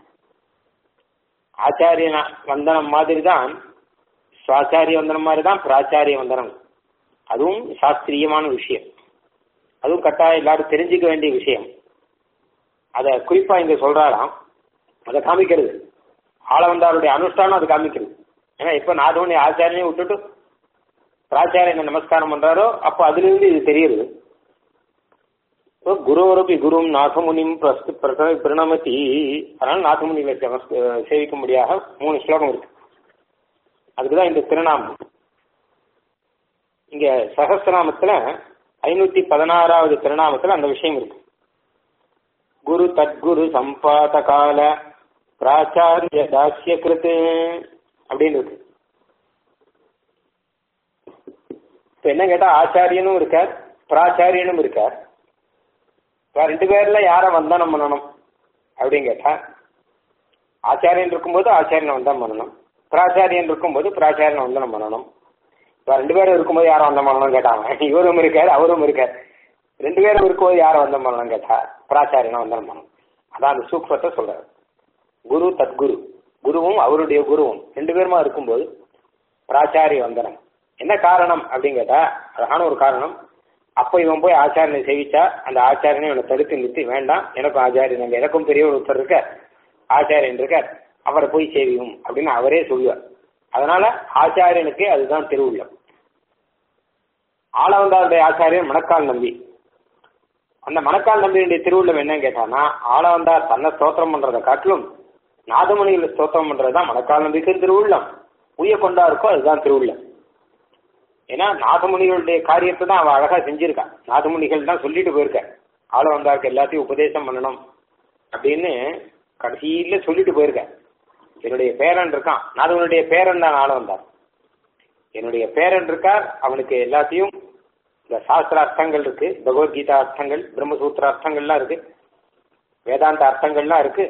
[SPEAKER 1] ஆச்சாரிய வந்தனம் மாதிரி தான் சுவாச்சாரிய வந்தனம் மாதிரி தான் பிராச்சாரிய வந்தனம் அதுவும் சாஸ்திரியமான விஷயம் அதுவும் கட்டாயம் எல்லாரும் தெரிஞ்சுக்க வேண்டிய விஷயம் அதை குறிப்பா இங்க சொல்றாராம் அதை காமிக்கிறது ஆளவந்தாருடைய அனுஷ்டானம் அது காமிக்கிறது ஏன்னா இப்ப நாதோனி ஆச்சாரியனையும் விட்டுட்டு பிராச்சாரியனை நமஸ்காரம் பண்றாரோ அப்ப அதுல இருந்து இது தெரியுது குருவரப்பி குரும் நாகமுனிம் பிரஸ்து பிரச பிரணமதி அதனால நாகமுனிகளை சேவிக்கும்படியாக மூணு ஸ்லோகம் இருக்கு அதுக்குதான் இந்த திருநாமம் இங்க சகசிரநாமத்துல ஐநூத்தி பதினாறாவது திருநாமத்துல அந்த விஷயம் இருக்கு குரு தத்குரு சம்பாத கால பிராச்சாரிய தாசிய கிருத்து அப்படின்னு இருக்கு இப்ப என்ன கேட்டா ஆச்சாரியனும் இருக்கார் பிராச்சாரியனும் இருக்கார் ரெண்டு பேர்ல யார வந்தனம் பண்ணணும் அப்படின்னு கேட்டா ஆச்சாரியன் இருக்கும்போது ஆச்சாரியனை வந்தனம் பண்ணணும் பிராச்சாரியன் இருக்கும்போது பிராச்சாரியனை வந்தனம் பண்ணணும் இப்போ ரெண்டு பேரும் இருக்கும்போது யாரை வந்தம் பண்ணணும் கேட்டாங்க இவரும் இருக்காரு அவரும் இருக்காரு ரெண்டு பேரும் இருக்கும்போது யாரை வந்தம் பண்ணணும் கேட்டா பிராச்சாரியனை வந்தனம் பண்ணணும் அதான் அந்த சூக்மத்தை சொல்றாரு குரு தத்குரு குருவும் அவருடைய குருவும் ரெண்டு பேருமா இருக்கும்போது பிராச்சாரிய வந்தனம் என்ன காரணம் அப்படின்னு கேட்டா அழகான ஒரு காரணம் அப்போ இவன் போய் ஆச்சாரியனை சேவிச்சா அந்த ஆச்சாரியனை இவனை தடுத்து நிறுத்தி வேண்டாம் எனக்கும் ஆச்சாரியன் அங்கே எனக்கும் பெரிய ஒருத்தர் இருக்க ஆச்சாரியன் இருக்க அவரை போய் சேவியும் அப்படின்னு அவரே சொல்லுவார் அதனால ஆச்சாரியனுக்கு அதுதான் திருவுள்ளம் ஆளவந்தாருடைய ஆச்சாரியன் மணக்கால் நம்பி அந்த மணக்கால் நம்பியுடைய திருவுள்ளம் என்னன்னு கேட்டானா ஆளவந்தார் தன்னை ஸ்தோத்திரம் பண்றதை காட்டிலும் நாதமணிகளை ஸ்தோத்திரம் பண்றதுதான் மணக்கால் நம்பிக்கும் திருவுள்ளம் உய கொண்டா இருக்கோ அதுதான் திருவுள்ளம் ஏன்னா நாதமுனிகளுடைய காரியத்தை தான் அவன் அழகா செஞ்சிருக்கான் நாதமுனிகள் தான் சொல்லிட்டு போயிருக்க ஆள வந்தாருக்கு எல்லாத்தையும் உபதேசம் பண்ணணும் அப்படின்னு கடைசியில சொல்லிட்டு போயிருக்க என்னுடைய பேரன் இருக்கான் நாதவனுடைய பேரன் தான் ஆள வந்தார் என்னுடைய பேரன் இருக்கார் அவனுக்கு எல்லாத்தையும் இந்த சாஸ்திர அர்த்தங்கள் இருக்கு பகவத்கீதா அர்த்தங்கள் பிரம்மசூத்திர அர்த்தங்கள்லாம் இருக்கு வேதாந்த அர்த்தங்கள்லாம் இருக்கு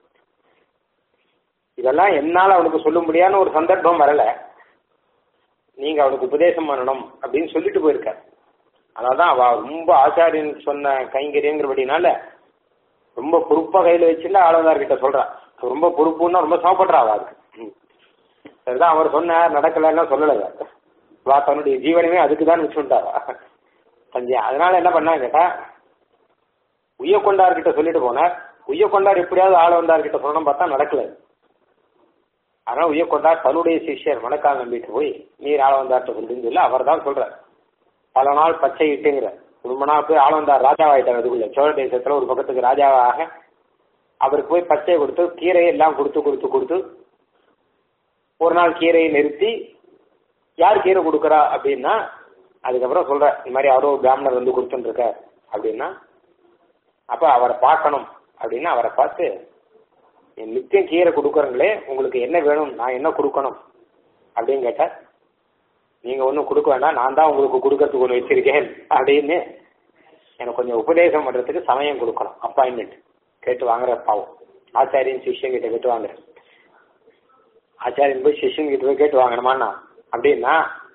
[SPEAKER 1] இதெல்லாம் என்னால் அவனுக்கு சொல்ல முடியாத ஒரு சந்தர்ப்பம் வரல நீங்க அவனுக்கு உபதேசம் பண்ணணும் அப்படின்னு சொல்லிட்டு போயிருக்கார் அதான் அவ ரொம்ப ஆச்சாரியன் சொன்ன கைங்கரியங்கிறபடினால ரொம்ப பொறுப்பா கையில வச்சுல ஆளுநர் கிட்ட சொல்றா ரொம்ப பொறுப்புன்னா ரொம்ப சாப்பிட்றா அவ அதுக்கு சரிதான் அவர் சொன்னார் நடக்கலன்னா சொல்லல வா தன்னுடைய ஜீவனமே அதுக்கு தான் வச்சுட்டாவா தஞ்சை அதனால என்ன பண்ணா கேட்டா உய்ய கொண்டார்கிட்ட சொல்லிட்டு போனார் உய்ய கொண்டார் எப்படியாவது ஆள வந்தார்கிட்ட சொல்லணும் பார்த்தா நடக்கல அதனால உய்ய கொண்டார் தன்னுடைய சிஷ்யர் மணக்கால் நம்பிட்டு போய் நீர் ஆள வந்தார்ட்ட சொல்லுன்னு சொல்லி அவர் தான் சொல்றார் பல நாள் பச்சை இட்டுங்கிற ரொம்ப நாள் போய் ஆளவந்தார் ராஜாவாயிட்டார் அதுக்குள்ள சோழ தேசத்துல ஒரு பக்கத்துக்கு ராஜாவாக அவருக்கு போய் பச்சை கொடுத்து கீரையை எல்லாம் கொடுத்து கொடுத்து கொடுத்து ஒரு நாள் கீரையை நிறுத்தி யார் கீரை கொடுக்குறா அப்படின்னா அதுக்கப்புறம் சொல்ற இந்த மாதிரி அவரோ பிராமணர் வந்து கொடுத்துட்டு இருக்க அப்படின்னா அப்ப அவரை பார்க்கணும் அப்படின்னு அவரை பார்த்து "என் நித்தியம் கீரை கொடுக்குறங்களே உங்களுக்கு என்ன வேணும் நான் என்ன கொடுக்கணும் அப்படின்னு கேட்டார் நீங்க ஒன்றும் கொடுக்க வேண்டாம் நான் தான் உங்களுக்கு கொடுக்கறதுக்கு ஒன்று வச்சிருக்கேன் அப்படின்னு எனக்கு கொஞ்சம் உபதேசம் பண்றதுக்கு சமயம் கொடுக்கணும் அப்பாயின்மெண்ட் கேட்டு வாங்குற பாவம் ஆச்சாரியன் சிஷ்யன் கிட்ட கேட்டு வாங்குற ஆச்சாரியன் போய் சிஷ்யன் கிட்ட போய் கேட்டு வாங்கணுமான்னா அப்படின்னா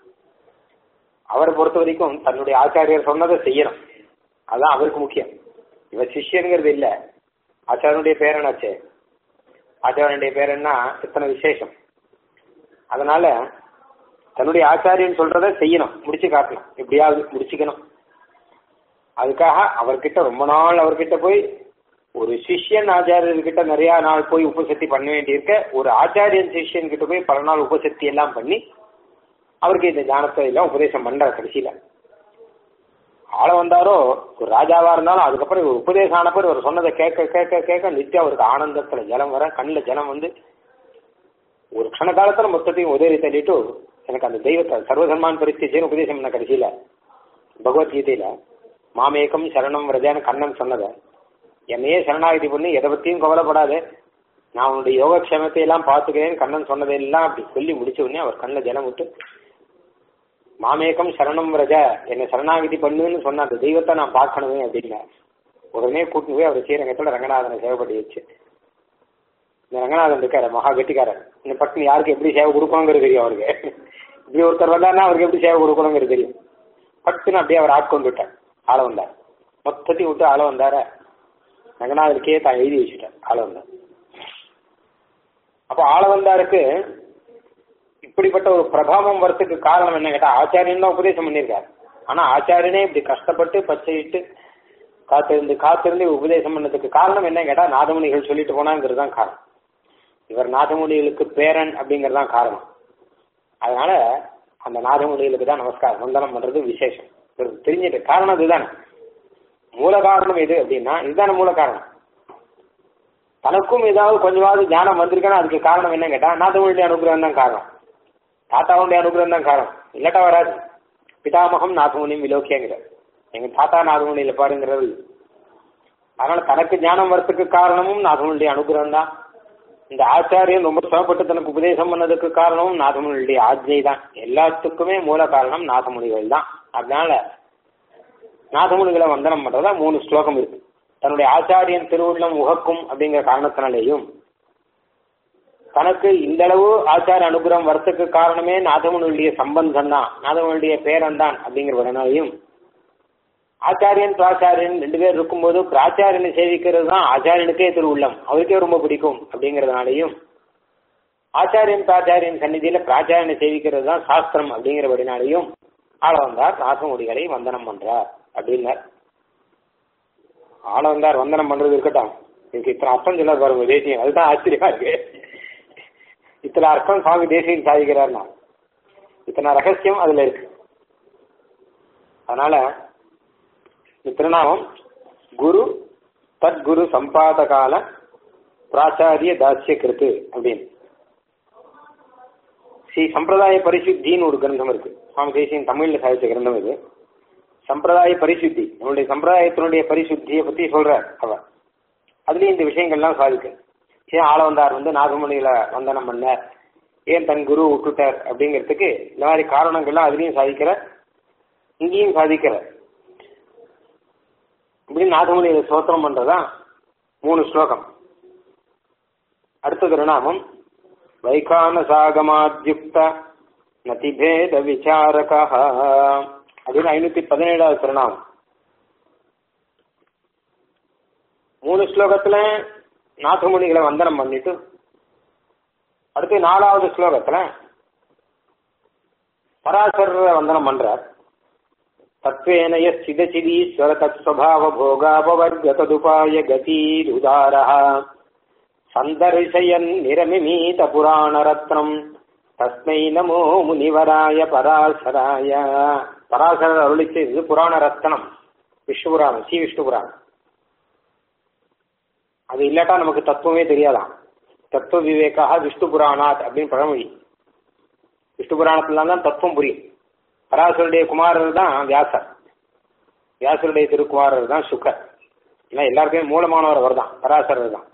[SPEAKER 1] அவரை பொறுத்த வரைக்கும் தன்னுடைய ஆச்சாரியர் சொன்னதை செய்யணும் அதுதான் அவருக்கு முக்கியம் இவர் சிஷ்யனுங்கிறது இல்ல ஆச்சாரனுடைய பேரனாச்சே ஆச்சாரனுடைய பேரன்னா இத்தனை விசேஷம் அதனால தன்னுடைய ஆச்சாரியன் சொல்றத செய்யணும் முடிச்சு காட்டணும் எப்படியாவது முடிச்சுக்கணும் அதுக்காக அவர்கிட்ட ரொம்ப நாள் அவர்கிட்ட போய் ஒரு சிஷ்யன் ஆச்சாரியர்கிட்ட நிறைய நாள் போய் உபசக்தி பண்ண வேண்டியிருக்க ஒரு ஆச்சாரியன் சிஷ்யன் கிட்ட போய் பல நாள் உபசக்தி எல்லாம் பண்ணி அவருக்கு இந்த ஞானத்தை எல்லாம் உபதேசம் பண்றார் கடைசியில ஆள வந்தாரோ ஒரு ராஜாவா இருந்தாலும் அதுக்கப்புறம் இவர் உபதேசம் ஆனப்போ இவர் சொன்னதை கேட்க கேட்க கேட்க நித்தியம் அவருக்கு ஆனந்தத்துல ஜலம் வர கண்ணில் ஜலம் வந்து ஒரு க்ஷண காலத்துல மொத்தத்தையும் உதவி தள்ளிட்டு எனக்கு அந்த தெய்வத்தை சர்வசன்மான் பரிஸ்திச்சின்னு உபதேசம் பண்ண கடைசியில பகவத்கீதையில மாமேகம் சரணம் விரஜான்னு கண்ணன் சொன்னதை என்னையே சரணாகதி பண்ணி எதை பத்தியும் கவலைப்படாது நான் உன்னுடைய யோகக்ஷேமத்தை எல்லாம் பார்த்துக்கிறேன் கண்ணன் சொன்னதெல்லாம் அப்படி சொல்லி முடிச்ச உடனே அவர் கண்ணில் ஜலம் விட்டு மாமேகம் சரணம் ரஜ என்னை சரணாகதி பண்ணுன்னு சொன்ன அந்த தெய்வத்தை நான் பார்க்கணுமே அப்படின்னா உடனே கூட்டிட்டு போய் அவர் ஸ்ரீரங்கத்தில் ரங்கநாதனை சேவைப்படி வச்சு இந்த ரங்கநாதன் இருக்காரு மகா கெட்டிக்காரர் இந்த பட்னி யாருக்கு எப்படி சேவை கொடுக்கணுங்கிறது தெரியும் அவருக்கு இப்படி ஒருத்தர் வந்தாருன்னா அவருக்கு எப்படி சேவை கொடுக்கணுங்கிறது தெரியும் பட்டுன்னு அப்படியே அவர் ஆட்கொண்டு விட்டார் ஆள வந்தார் மொத்தத்தையும் விட்டு ஆள வந்தார ரங்கநாதனுக்கே தான் எழுதி வச்சுட்டார் ஆள வந்தார் அப்போ ஆள வந்தாருக்கு இப்படிப்பட்ட ஒரு பிரபாவம் வரத்துக்கு காரணம் என்ன கேட்டா ஆச்சாரியன் தான் உபதேசம் பண்ணியிருக்காரு ஆனா ஆச்சாரியனே இப்படி கஷ்டப்பட்டு பச்சையிட்டு காத்திருந்து காத்திருந்து உபதேசம் பண்ணதுக்கு காரணம் என்ன கேட்டா நாதமுனிகள் சொல்லிட்டு போனாங்கிறது தான் காரணம் இவர் நாதமுனிகளுக்கு பேரன் அப்படிங்கிறது தான் காரணம் அதனால அந்த நாதமுனிகளுக்கு தான் நமஸ்காரம் வந்தனம் பண்றது விசேஷம் இவருக்கு தெரிஞ்சிட்டு காரணம் இதுதானே மூல காரணம் எது அப்படின்னா இதுதானே மூல காரணம் தனக்கும் ஏதாவது கொஞ்சமாவது ஞானம் வந்திருக்குன்னா அதுக்கு காரணம் என்ன கேட்டா நாதமுனியுடைய அனுகிரகம் தான் காரணம் தாத்தாவுடைய அனுகிரகம் தான் காரணம் இல்லாட்டா வராது பிதாமகம் நாதமுனியும் விலோக்கியங்கிற எங்க தாத்தா நாதமுனியில பாருங்கிறது அதனால தனக்கு ஞானம் வரத்துக்கு காரணமும் நாதமுனியுடைய அனுகிரகம் தான் இந்த ஆச்சாரியன் ரொம்ப சிரமப்பட்டு தனக்கு உபதேசம் பண்ணதுக்கு காரணமும் நாதமுனியுடைய ஆஜ்ஞை தான் எல்லாத்துக்குமே மூல காரணம் நாதமுனிகள் தான் அதனால நாதமுனிகளை வந்தனம் பண்றதா மூணு ஸ்லோகம் இருக்கு தன்னுடைய ஆச்சாரியன் திருவுள்ளம் உகக்கும் அப்படிங்கிற காரணத்தினாலேயும் தனக்கு இந்த அளவு ஆச்சார அனுகிரகம் வரத்துக்கு காரணமே நாதமுனுடைய சம்பந்தம் தான் நாதமுனுடைய பேரன் தான் அப்படிங்கிறதுனாலையும் ஆச்சாரியன் பிராச்சாரியன் ரெண்டு பேர் இருக்கும்போது பிராச்சாரியனை சேவிக்கிறது தான் ஆச்சாரியனுக்கே திருவுள்ளம் அவருக்கே ரொம்ப பிடிக்கும் அப்படிங்கிறதுனாலையும் ஆச்சாரியன் பிராச்சாரியன் சந்நிதியில பிராச்சாரியனை சேவிக்கிறது தான் சாஸ்திரம் அப்படிங்கிறபடினாலையும் ஆள வந்தார் நாசமுடிகளை வந்தனம் பண்றார் அப்படின்னார் ஆள வந்தார் வந்தனம் பண்றது இருக்கட்டும் எனக்கு இத்தனை அர்த்தம் சொல்ல பாருங்க தேசியம் அதுதான் ஆச்சரியமா இருக்கு இத்தனை அர்த்தம் சுவாமி தேசியம் சாதிக்கிறார்னா இத்தனை ரகசியம் அதுல இருக்கு அதனால இந்த திருநாமம் குரு தத்குரு சம்பாதகால பிராச்சாரிய தாசிய கிருத்து அப்படின்னு ஸ்ரீ சம்பிரதாய பரிசுத்தின்னு ஒரு கிரந்தம் இருக்கு சுவாமி தேசியம் தமிழ்ல சாதிச்ச கிரந்தம் இது சம்பிரதாய பரிசுத்தி நம்மளுடைய சம்பிரதாயத்தினுடைய பரிசுத்தியை பத்தி சொல்றார் அவர் அதுலயும் இந்த விஷயங்கள்லாம் சாதிக்கு ஏன் ஆள வந்தார் வந்து நாகமணியில வந்தனம் பண்ணார் ஏன் தன் குரு விட்டுட்டார் அப்படிங்கிறதுக்கு இந்த மாதிரி காரணங்கள்லாம் அதுலயும் சாதிக்கிற இங்கேயும் சாதிக்கிற இப்படி நாகமணியில ஸ்தோத்திரம் பண்றதா மூணு ஸ்லோகம் அடுத்த திருநாமம் வைகான சாகமாத்யுக்த நதிபேத விசாரகா அப்படின்னு ஐநூத்தி பதினேழாவது திருநாமம் மூணு ஸ்லோகத்துல நாகமுனிகளை வந்தனம் பண்ணிட்டு அடுத்து நாலாவது ஸ்லோகத்துல பராசர வந்தனம் பண்றார் தத்வேன சிதச்சிதீஸ்வர தத் ஸ்வபாவ போகாபவர்க ததுபாய கதீருதாரः சந்தர்சயன் நிரமிமீத புராண ரத்னம் தஸ்மை நமோ முனிவராய பராசராய பராசரர் அருளி செய்தது புராண ரத்னம் விஷ்ணு புராணம் ஸ்ரீ விஷ்ணு புராணம் அது இல்லாட்டா நமக்கு தத்துவமே தெரியாதாம் தத்துவ விவேகாக விஷ்ணு புராணாத் அப்படின்னு பழமொழி விஷ்ணு புராணத்துல தான் தத்துவம் புரியும் பராசருடைய குமாரர் தான் வியாசர் வியாசருடைய திருக்குமாரர் தான் சுக்கர் ஏன்னா எல்லாருக்குமே மூலமானவர் அவர் தான் பராசரர் தான்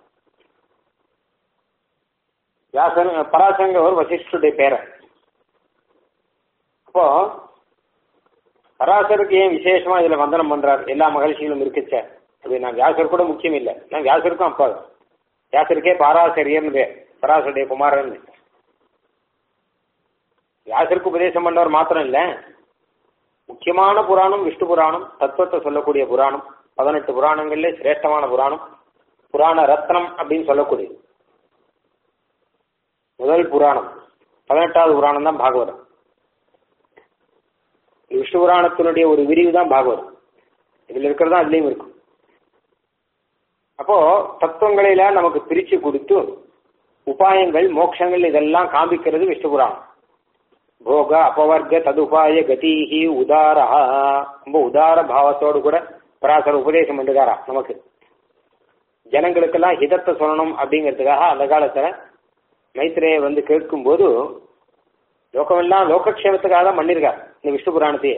[SPEAKER 1] வியாசன் பராசரங்கிறவர் வசிஷ்டருடைய பேரன் அப்போ பராசருக்கு ஏன் விசேஷமா இதுல வந்தனம் பண்றார் எல்லா மகிழ்ச்சிகளும் இருக்குச்ச அது நான் வியாசர் கூட முக்கியம் இல்லை நான் வியாசருக்கும் அப்பா தான். வியாசருக்கே பாராசரியர்னு பேர் பராசருடைய குமாரன் வியாசருக்கு உபதேசம் பண்ணவர் மாத்திரம் இல்ல முக்கியமான புராணம் விஷ்ணு புராணம் தத்துவத்தை சொல்லக்கூடிய புராணம் பதினெட்டு புராணங்கள்ல சிரேஷ்டமான புராணம் புராண ரத்னம் அப்படின்னு சொல்லக்கூடியது முதல் புராணம் பதினெட்டாவது புராணம் தான் பாகவதம் விஷ்ணு புராணத்தினுடைய ஒரு விரிவு தான் பாகவதம் இதுல இருக்கிறதா அதுலயும் இருக்கும் அப்போ தத்துவங்களில நமக்கு பிரிச்சு கொடுத்து உபாயங்கள் மோட்சங்கள் இதெல்லாம் காண்பிக்கிறது விஷ்ணு புராணம் போக அபவர்க்க ததுபாய கதிஹி உதாரா ரொம்ப உதார பாவத்தோடு கூட பராசர உபதேசம் பண்ணுறாரா நமக்கு ஜனங்களுக்கெல்லாம் ஹிதத்தை சொல்லணும் அப்படிங்கிறதுக்காக அந்த காலத்துல மைத்திரேய வந்து கேட்கும்போது லோகமெல்லாம் லோகக்ஷேமத்துக்காக தான் பண்ணிருக்கார் இந்த விஷ்ணு புராணத்தையே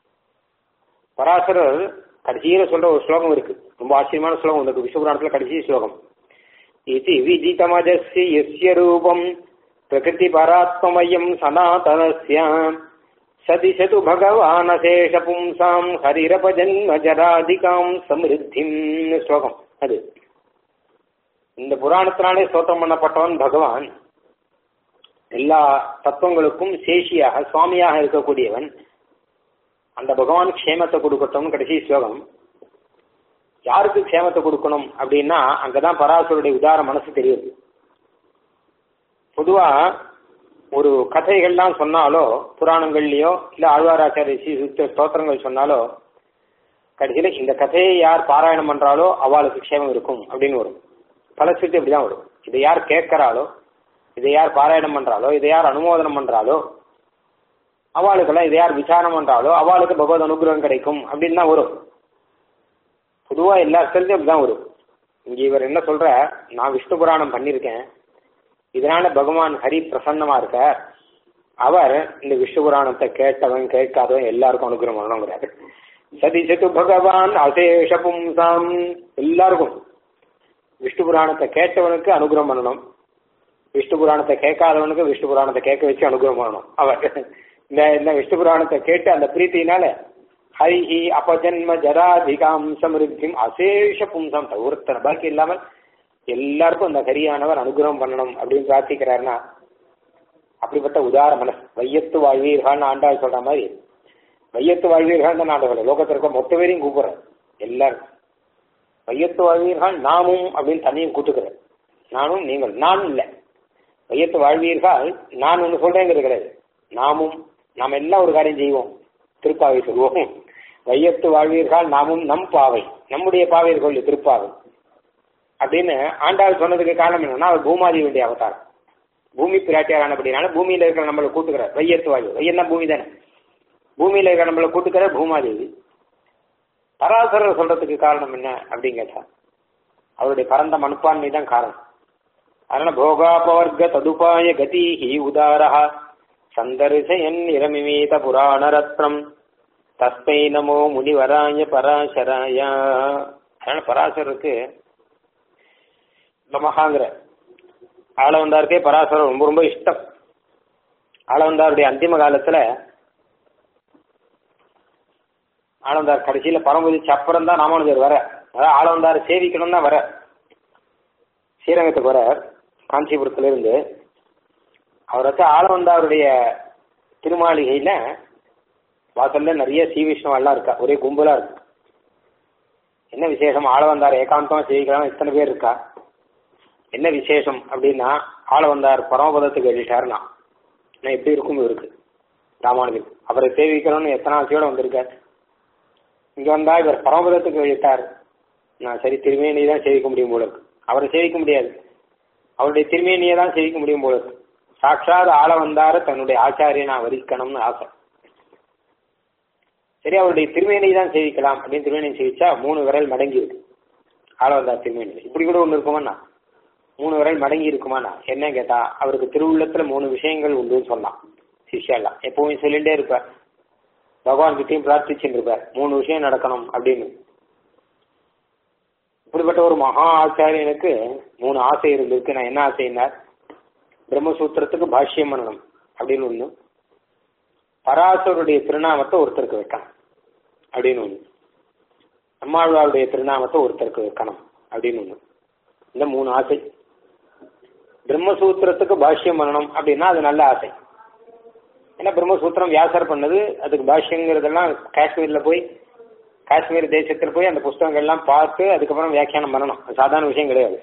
[SPEAKER 1] பராசரர் கடைசியில சொல்ற ஒரு ஸ்லோகம் இருக்கு ரொம்ப ஆச்சரியமான ஸ்லோகம் இருக்கு விஷ்ணு புராணத்துல கடைசி ஸ்லோகம் இது விதிதமஜஸ்ய யஸ்ய ரூபம் பிரகிருதி பராத்மயம் சனாதனஸ்ய சதிசது பகவான் அசேஷ பும்சாம் ஹரிரபஜன்ம ஜராதிகாம் சமிருத்திம் ஸ்லோகம் அது இந்த புராணத்தினாலே ஸ்தோத்திரம் பண்ணப்பட்டவன் பகவான் எல்லா தத்துவங்களுக்கும் சேஷியாக சுவாமியாக இருக்கக்கூடியவன் அந்த பகவான் க்ஷேமத்தை கொடுக்கட்டும் கடைசி ஸ்லோகம் யாருக்கு க்ஷேமத்தை கொடுக்கணும் அப்படின்னா அங்கதான் பராசருடைய உதார மனசு தெரியுது பொதுவா ஒரு கதைகள்லாம் சொன்னாலோ புராணங்கள்லயோ இல்ல ஆழ்வாராச்சாரிய ஸ்ரீ ஸ்தோத்திரங்கள் சொன்னாலோ கடைசியில இந்த கதையை யார் பாராயணம் பண்றாலோ அவளுக்கு க்ஷேமம் இருக்கும் அப்படின்னு வரும் பலஸ்ருதி அப்படிதான் வரும் இதை யார் கேட்கறாளோ இதை யார் பாராயணம் பண்றாளோ இதை யார் அனுமோதனம் பண்றாளோ அவளுக்கெல்லாம் இதை யார் விசாரம் பண்றாளோ அவளுக்கு பகவத் அனுகிரகம் கிடைக்கும் அப்படின்னு தான் வரும் பொதுவா எல்லா இடத்துலயும் அப்படிதான் வரும் இங்க இவர் என்ன சொல்ற நான் விஷ்ணு புராணம் பண்ணியிருக்கேன் இதனால பகவான் ஹரி பிரசன்னமா இருக்க அவர் இந்த விஷ்ணு புராணத்தை கேட்டவன் கேட்காதவன் எல்லாருக்கும் அனுகிரகம் பண்ணணுங்கிறாரு சதிசது பகவான் அசேஷ பும்சாம் எல்லாருக்கும் விஷ்ணு புராணத்தை கேட்டவனுக்கு அனுகிரகம் பண்ணணும் விஷ்ணு புராணத்தை கேட்காதவனுக்கு விஷ்ணு புராணத்தை கேட்க வச்சு அனுகிரகம் பண்ணணும் அவர் இந்த இந்த விஷ்ணு புராணத்தை கேட்டு அந்த பிரீத்தினால ஹரிஹி அபஜன்ம ஜராதிகாம் சமிருத்தியும் அசேஷ பும்சம் ஒருத்தர் பாக்கி இல்லாமல் எல்லாருக்கும் அந்த ஹரியானவர் அனுகிரகம் பண்ணணும் அப்படின்னு பிரார்த்திக்கிறாருன்னா அப்படிப்பட்ட உதார மனசு வையத்து வாழ்வீர்கள்னு ஆண்டாள் சொல்ற மாதிரி வையத்து வாழ்வீர்கள் தான் ஆண்டவர் லோகத்தில் இருக்க மொத்த பேரையும் கூப்பிடுறேன் எல்லாரும் வையத்து வாழ்வீர்கள் நாமும் அப்படின்னு தனியும் கூட்டுக்கிறேன் நானும் நீங்கள் நான் இல்லை வையத்து வாழ்வீர்கள் நான் ஒன்று சொல்றேங்கிறது கிடையாது நாமும் நாம் எல்லாம் ஒரு காரியம் செய்வோம் திருப்பாவை சொல்லுவோம் வையத்து வாழ்வீர்கள் நாமும் நம் பாவை நம்முடைய பாவை இருக்கொள்ளு திருப்பாவை அப்படின்னு ஆண்டாள் சொன்னதுக்கு காரணம் என்னன்னா அவர் பூமாதி வேண்டிய அவதாரம் பூமி பிராட்டியார் ஆனபடினால பூமியில இருக்கிற நம்மளை கூட்டுக்கிறார் வையத்து வாழ்வு வையன்னா பூமி தானே பூமியில இருக்கிற நம்மளை கூட்டுக்கிற பூமாதேவி பராசரர் சொல்றதுக்கு காரணம் என்ன அப்படின்னு கேட்டா அவருடைய பரந்த மனுப்பான்மை தான் காரணம் அதனால போகாபவர்க்க ததுபாய கதிஹி உதாரா சந்தரிசயன் இரமிமீத புராண ரத்னம் தஸ்மை நமோ முனிவராய பராசராய அதனால பராசருக்கு நமகாங்கிற ஆளவந்தாருக்கே பராசரம் ரொம்ப ரொம்ப இஷ்டம் ஆளவந்தாருடைய அந்திம காலத்துல ஆளவந்தார் கடைசியில பரம்பதிச்சு அப்புறம் தான் ராமானுஜர் வர அதாவது ஆளவந்தார் சேவிக்கணும் தான் வர ஸ்ரீரங்கத்துக்கு வர காஞ்சிபுரத்துல இருந்து அவர் வச்சு ஆளவந்தாருடைய திருமாளிகையில வாசல்ல நிறைய ஸ்ரீ விஷ்ணுவெல்லாம் இருக்கா ஒரே கும்பலா இருக்கு என்ன விசேஷம் ஆளவந்தார் ஏகாந்தமா சேவிக்கலாம் இத்தனை பேர் இருக்கா என்ன விசேஷம் அப்படின்னா ஆளவந்தார் பரமபதத்துக்கு எழுதிட்டாருன்னா நான் எப்படி இருக்கும் இருக்கு ராமானுஜர் அவரை சேவிக்கணும்னு எத்தனை ஆசையோட வந்திருக்கார் இங்க வந்தா இவர் பரமபதத்துக்கு எழுதிட்டார் நான் சரி திருமேனியை தான் சேவிக்க முடியும் போல இருக்கு அவரை சேவிக்க முடியாது அவருடைய திருமேனியை தான் சேவிக்க முடியும் போல இருக்கு சாட்சாத் ஆள வந்தார தன்னுடைய ஆச்சாரியனா வரிக்கணும்னு ஆசை சரி அவருடைய திருமேனி தான் சேவிக்கலாம் அப்படின்னு திருமேனி சேவிச்சா மூணு விரல் மடங்கி இருக்கு ஆளவந்தார் திருமேனி இப்படி கூட ஒன்று இருக்குமாண்ணா மூணு விரல் மடங்கி இருக்குமாண்ணா என்ன கேட்டா அவருக்கு திருவுள்ளத்துல மூணு விஷயங்கள் உண்டுன்னு சொல்லலாம் சிஷ்யெல்லாம் எப்பவுமே சொல்லிட்டே இருப்பார் பகவான் கிட்டையும் பிரார்த்திச்சுட்டு இருப்பார் மூணு விஷயம் நடக்கணும் அப்படின்னு இப்படிப்பட்ட ஒரு மகா ஆச்சாரியனுக்கு மூணு ஆசை இருந்திருக்கு நான் என்ன ஆசைனார் பிரம்மசூத்திரத்துக்கு பாஷ்யம் பண்ணணும் அப்படின்னு ஒண்ணு பராசருடைய திருநாமத்தை ஒருத்தருக்கு வைக்கணும் அப்படின்னு ஒண்ணு நம்மாழ்வாருடைய திருநாமத்தை ஒருத்தருக்கு வைக்கணும் அப்படின்னு ஒண்ணு இந்த மூணு ஆசை பிரம்மசூத்திரத்துக்கு பாஷ்யம் பண்ணணும் அப்படின்னா அது நல்ல ஆசை ஏன்னா பிரம்மசூத்திரம் வியாசர் பண்ணது அதுக்கு பாஷ்யங்கிறதெல்லாம் காஷ்மீர்ல போய் காஷ்மீர் தேசத்தில் போய் அந்த புஸ்தகங்கள்லாம் பார்த்து அதுக்கப்புறம் வியாக்கியானம் பண்ணணும் அது சாதாரண விஷயம் கிடையாது